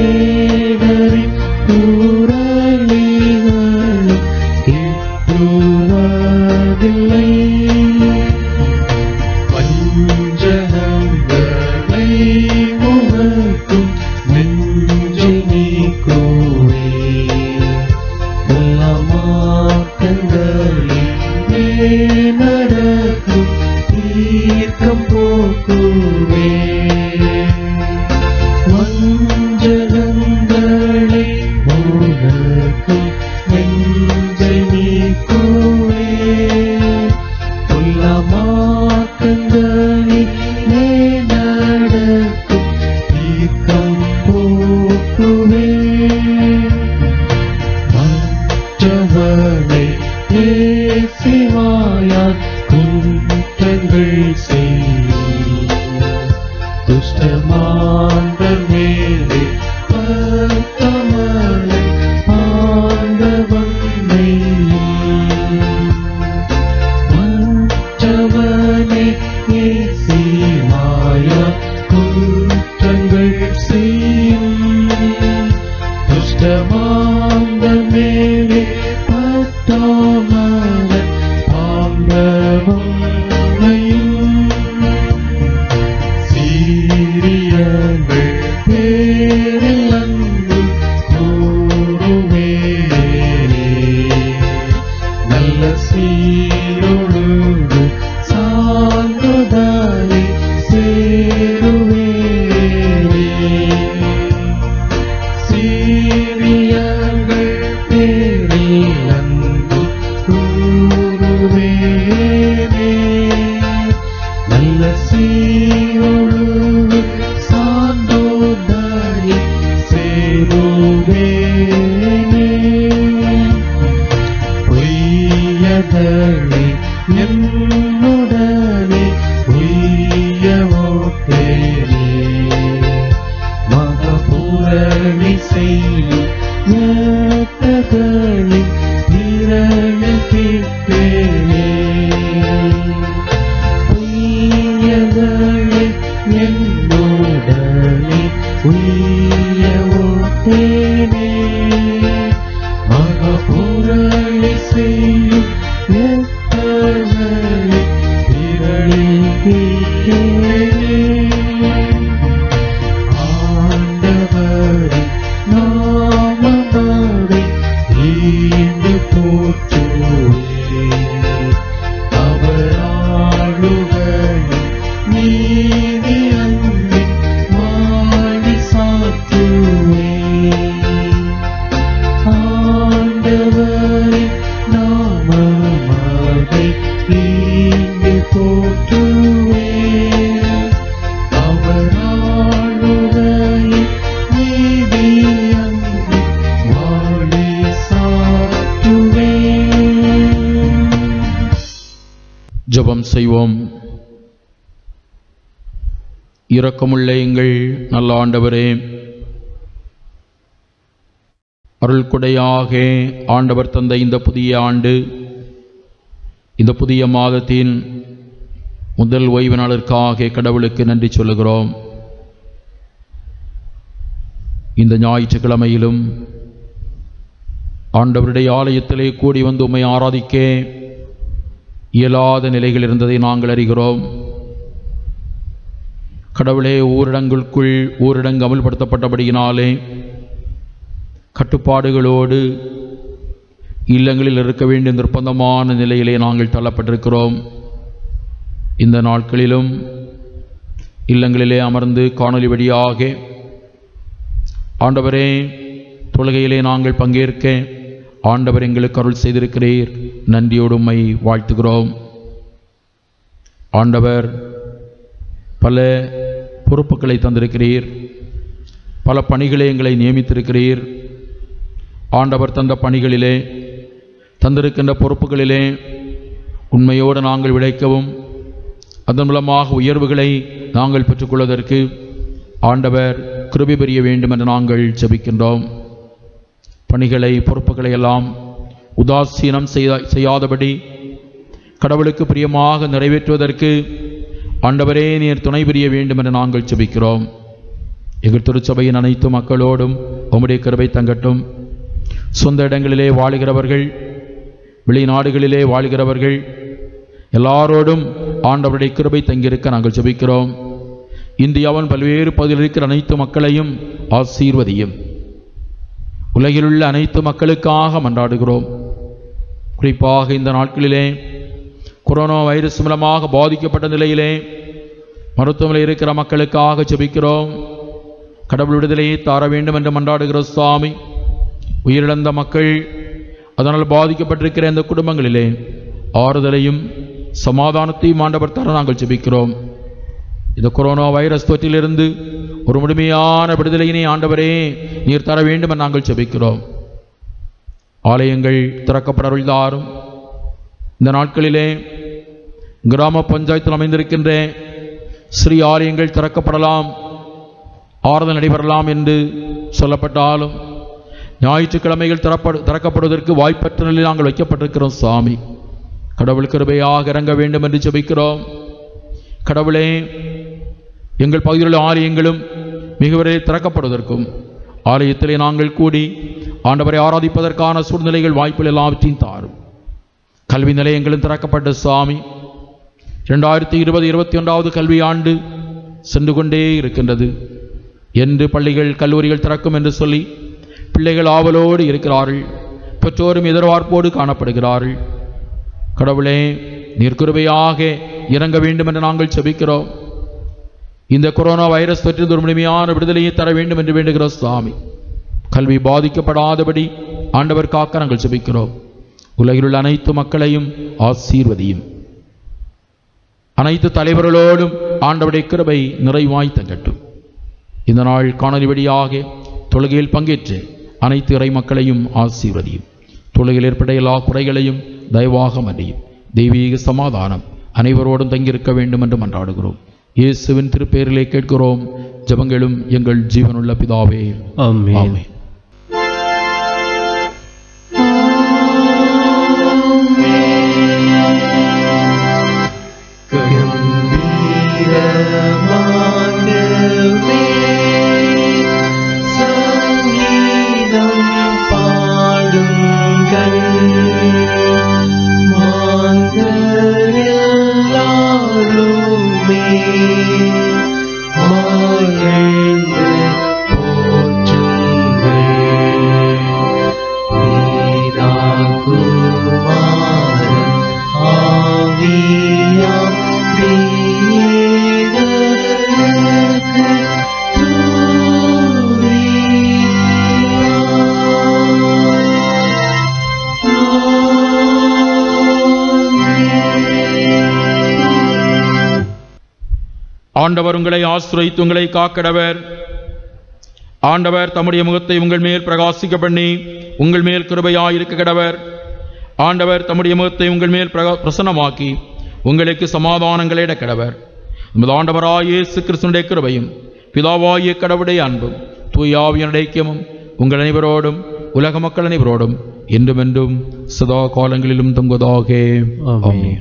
[SPEAKER 2] வேடரின் ஊரலிகளும் கிட்டுவதில்லை வஞ்சகங்களை உணர்த்தும் நெஞ்சை நீக்குவே உள்ளமாக்கங்களிலே நடக்கும் தீர்க்கம் போக்குவே வஞ்சகங்களை உணர்த்தும் நெஞ்சை நீக்குவே உள்ளமாக்கங்களிலே நடக்கும் தீர்க்கம் போக்குவே மற்றவனை ஏசிவாயால் குற்றங்கள் செய்யும் துஷ்டமாண்ட மேலே பத்தமலை ஆண்டவனை மற்றவனை ஏசிவாயால் குற்றங்கள் செய்யும் துஷ்டமாந்த மேலே பட்டாமல பாண்டவனையும் சீரியங்கள் பேரில் அன்பு கூறுவேனே நல்ல சீரொழுது சான்றுதலை சேருவேனே சீரியர்கள் பேரில் அன்பு கூறுவேனே நல்ல சீரொழு சான்றோதாரி சேருவேனே பொய்யதழி என்னுடனே பொய்யவோட்டேனே மகபூரணி செய்யும் ஏத்தகளின் திரளில் கேட்பேனே பொய்யதழி என்னுடனே பொய்யவோட்டேனே மகபூரணி செய்யும் ஏத்தகளின் திரளில் கேட்பேனே ஆண்டவரின் நாமமதை ஈண்டு போற்றுவே. அவர் ஆளுகையில் நீதி அன்பின் வாழி சாற்றுவே. ஆண்டவரின் நாமமதை ஈண்டு போற்றுவே அவர் ஆளுகையில் நீதி அன்பு வாழி சாற்றுவே
[SPEAKER 3] ஜெபம் செய்வோம் இரக்கமுள்ள எங்கள் நல்ல ஆண்டவரே அருள்குடையாக ஆண்டவர் தந்த இந்த புதிய ஆண்டு இந்த புதிய மாதத்தின் முதல் ஓய்வு நாளிற்காக கடவுளுக்கு நன்றி சொல்லுகிறோம் இந்த ஞாயிற்றுக்கிழமையிலும் ஆண்டவருடைய ஆலயத்திலே கூடி வந்து உம்மை ஆராதிக்க இயலாத நிலைகள் இருந்ததை நாங்கள் அறிகிறோம் கடவுளே ஊரடங்குக்குள் ஊரடங்கு அமல்படுத்தப்பட்டபடியினாலே கட்டுப்பாடுகளோடு இல்லங்களில் இருக்க வேண்டிய நிர்பந்தமான நிலையிலே நாங்கள் தள்ளப்பட்டிருக்கிறோம் இந்த நாட்களிலும் இல்லங்களிலே அமர்ந்து காணொலி வழியாக ஆண்டவரே தொழுகையிலே நாங்கள் பங்கேற்க ஆண்டவர் எங்களுக்கு அருள் செய்திருக்கிறீர் நன்றியோடு உம்மை வாழ்த்துகிறோம் ஆண்டவர் பல பொறுப்புகளை தந்திருக்கிறீர் பல பணிகளை எங்களை நியமித்திருக்கிறீர் ஆண்டவர் தந்த பணிகளிலே தந்திருக்கின்ற பொறுப்புகளிலே உண்மையோடு நாங்கள் விளைக்கவும் அதன் மூலமாக உயர்வுகளை நாங்கள் பெற்றுக்கொள்வதற்கு ஆண்டவர் கிருபை பெரிய வேண்டும் என்று நாங்கள் ஜெபிக்கின்றோம் பணிகளை பொறுப்புகளை எல்லாம் உதாசீனம் செய்த செய்யாதபடி கடவுளுக்கு பிரியமாக நிறைவேற்றுவதற்கு ஆண்டவரே நீர் துணை புரிய வேண்டும் என்று நாங்கள் ஜெபிக்கிறோம் எங்கள் திருச்சபையின் அனைத்து மக்களோடும் உம்முடைய கிருபை தங்கட்டும் சொந்த இடங்களிலே வாழுகிறவர்கள் வெளிநாடுகளிலே வாழ்கிறவர்கள் எல்லாரோடும் ஆண்டவருடைய கிருபை தங்கியிருக்க நாங்கள் ஜெபிக்கிறோம் இந்தியாவின் பல்வேறு பகுதியில் இருக்கிற அனைத்து மக்களையும் ஆசீர்வதியும் உலகிலுள்ள அனைத்து மக்களுக்காக மன்றாடுகிறோம் குறிப்பாக இந்த நாட்களிலே கொரோனா வைரஸ் மூலமாக பாதிக்கப்பட்ட நிலையிலே மருத்துவமனையில் இருக்கிற மக்களுக்காக ஜெபிக்கிறோம் கடவுள் விடுதலையை தார வேண்டும் என்று மன்றாடுகிற சுவாமி உயிரிழந்த மக்கள் அதனால் பாதிக்கப்பட்டிருக்கிற இந்த குடும்பங்களிலே ஆறுதலையும் சமாதானத்தையும் ஆண்டவர் தர நாங்கள் ஜெபிக்கிறோம் இந்த கொரோனா வைரஸ் தொற்றிலிருந்து ஒரு முழுமையான விடுதலையினை ஆண்டவரே நீர் தர வேண்டும் என்று நாங்கள் ஜெபிக்கிறோம் ஆலயங்கள் திறக்கப்படருள்தாரும் இந்த நாட்களிலே கிராம பஞ்சாயத்தில் அமைந்திருக்கின்ற ஸ்ரீ ஆலயங்கள் திறக்கப்படலாம் ஆறுதல் நடைபெறலாம் என்று சொல்லப்பட்டாலும் ஞாயிற்றுக்கிழமைகள் திறப்படு திறக்கப்படுவதற்கு வாய்ப்பற்ற நிலையில் நாங்கள் வைக்கப்பட்டிருக்கிறோம் சாமி கடவுள் கிருபையாக இறங்க வேண்டும் என்று ஜெபிக்கிறோம் கடவுளே எங்கள் பகுதியில் உள்ள ஆலயங்களும் மிக விரைவில் திறக்கப்படுவதற்கும் ஆலயத்திலே நாங்கள் கூடி ஆண்டவரை ஆராதிப்பதற்கான சூழ்நிலைகள் வாய்ப்புகள் எல்லாவற்றையும் தாரும் கல்வி நிலையங்களும் திறக்கப்பட்ட சுவாமி இரண்டாயிரத்தி இருபது இருபத்தி ஒன்றாவது கல்வி ஆண்டு சென்று கொண்டே இருக்கின்றது என்று பள்ளிகள் கல்லூரிகள் திறக்கும் என்று சொல்லி பிள்ளைகள் ஆவலோடு இருக்கிறார்கள் பெற்றோரும் எதிர்பார்ப்போடு காணப்படுகிறார்கள் கடவுளே நீர் கிருபையாக இறங்க வேண்டும் என்று நாங்கள் செபிக்கிறோம் இந்த கொரோனா வைரஸ் தொற்றில் ஒரு முழுமையான விடுதலையை தர வேண்டும் என்று வேண்டுகிறோம் சுவாமி கல்வி பாதிக்கப்படாதபடி ஆண்டவர் காக்க நாங்கள் செபிக்கிறோம் உலகில் உள்ள அனைத்து மக்களையும் ஆசீர்வதியும் அனைத்து தலைவர்களோடும் ஆண்டவருடைய கிருபை நிறைவாய் தங்கட்டும் இந்த நாள் காணொலி வழியாக தொழுகையில் பங்கேற்று அனைத்து இறை மக்களையும் ஆசீர்வதியும் தொழுகையில் ஏற்பட்ட எல்லா குறைகளையும் தயவாக மன்னியும் தெய்வீக சமாதானம் அனைவரோடும் தங்கியிருக்க வேண்டும் என்று மன்றாடுகிறோம் இயேசுவின் திருப்பெயரிலே கேட்கிறோம் ஜெபங்களும் எங்கள் ஜீவனுள்ள பிதாவே
[SPEAKER 1] ஆமென்
[SPEAKER 3] ஆமென்
[SPEAKER 2] கம்பீரமானவே சங்கீதம் பாடுங்கள் மாந்தர் எல்லாருமே ஆழ்ந்து போற்றுங்கள் வீராகுமாரன் ஆவியாம் வேதற்கு
[SPEAKER 3] ஆண்டவர் உங்களை ஆசிரியத்து உங்களை காக்கடவர் ஆண்டவர் தம்முடைய முகத்தை உங்கள் மேல் பிரகாசிக்க பண்ணி உங்கள் மேல் கிருபையாயிருக்க கடவர் ஆண்டவர் தம்முடைய முகத்தை உங்கள் மேல் பிரகா- பிரசன்னமாக்கி உங்களுக்கு சமாதானங்களை கடவர் நமது ஆண்டவராய் இயேசு கிறிஸ்துனுடைய கிருபையும் பிதாவாகிய கடவுடைய அன்பும் தூயாவியனுடைய ஐக்கியமும் உங்கள் அனைவரோடும் உலக மக்கள் அனைவரோடும் என்றும் என்றும் சதா காலங்களிலும் தங்குவதாக
[SPEAKER 1] ஆமென்.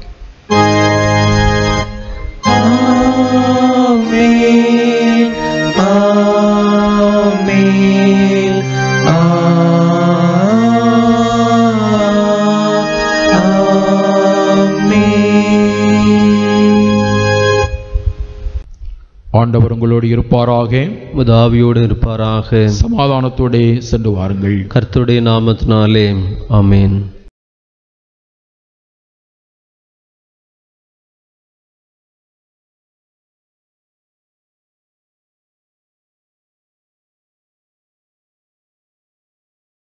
[SPEAKER 2] ஆமென் ஆமென் ஆமென்
[SPEAKER 3] ஆண்டவர் உங்களோடு இருப்பாராக
[SPEAKER 1] உதாவியோடு இருப்பாராக
[SPEAKER 3] சமாதானத்தோடே சென்று வாருங்கள்
[SPEAKER 1] கர்த்தருடைய நாமத்தினாலே ஆமென்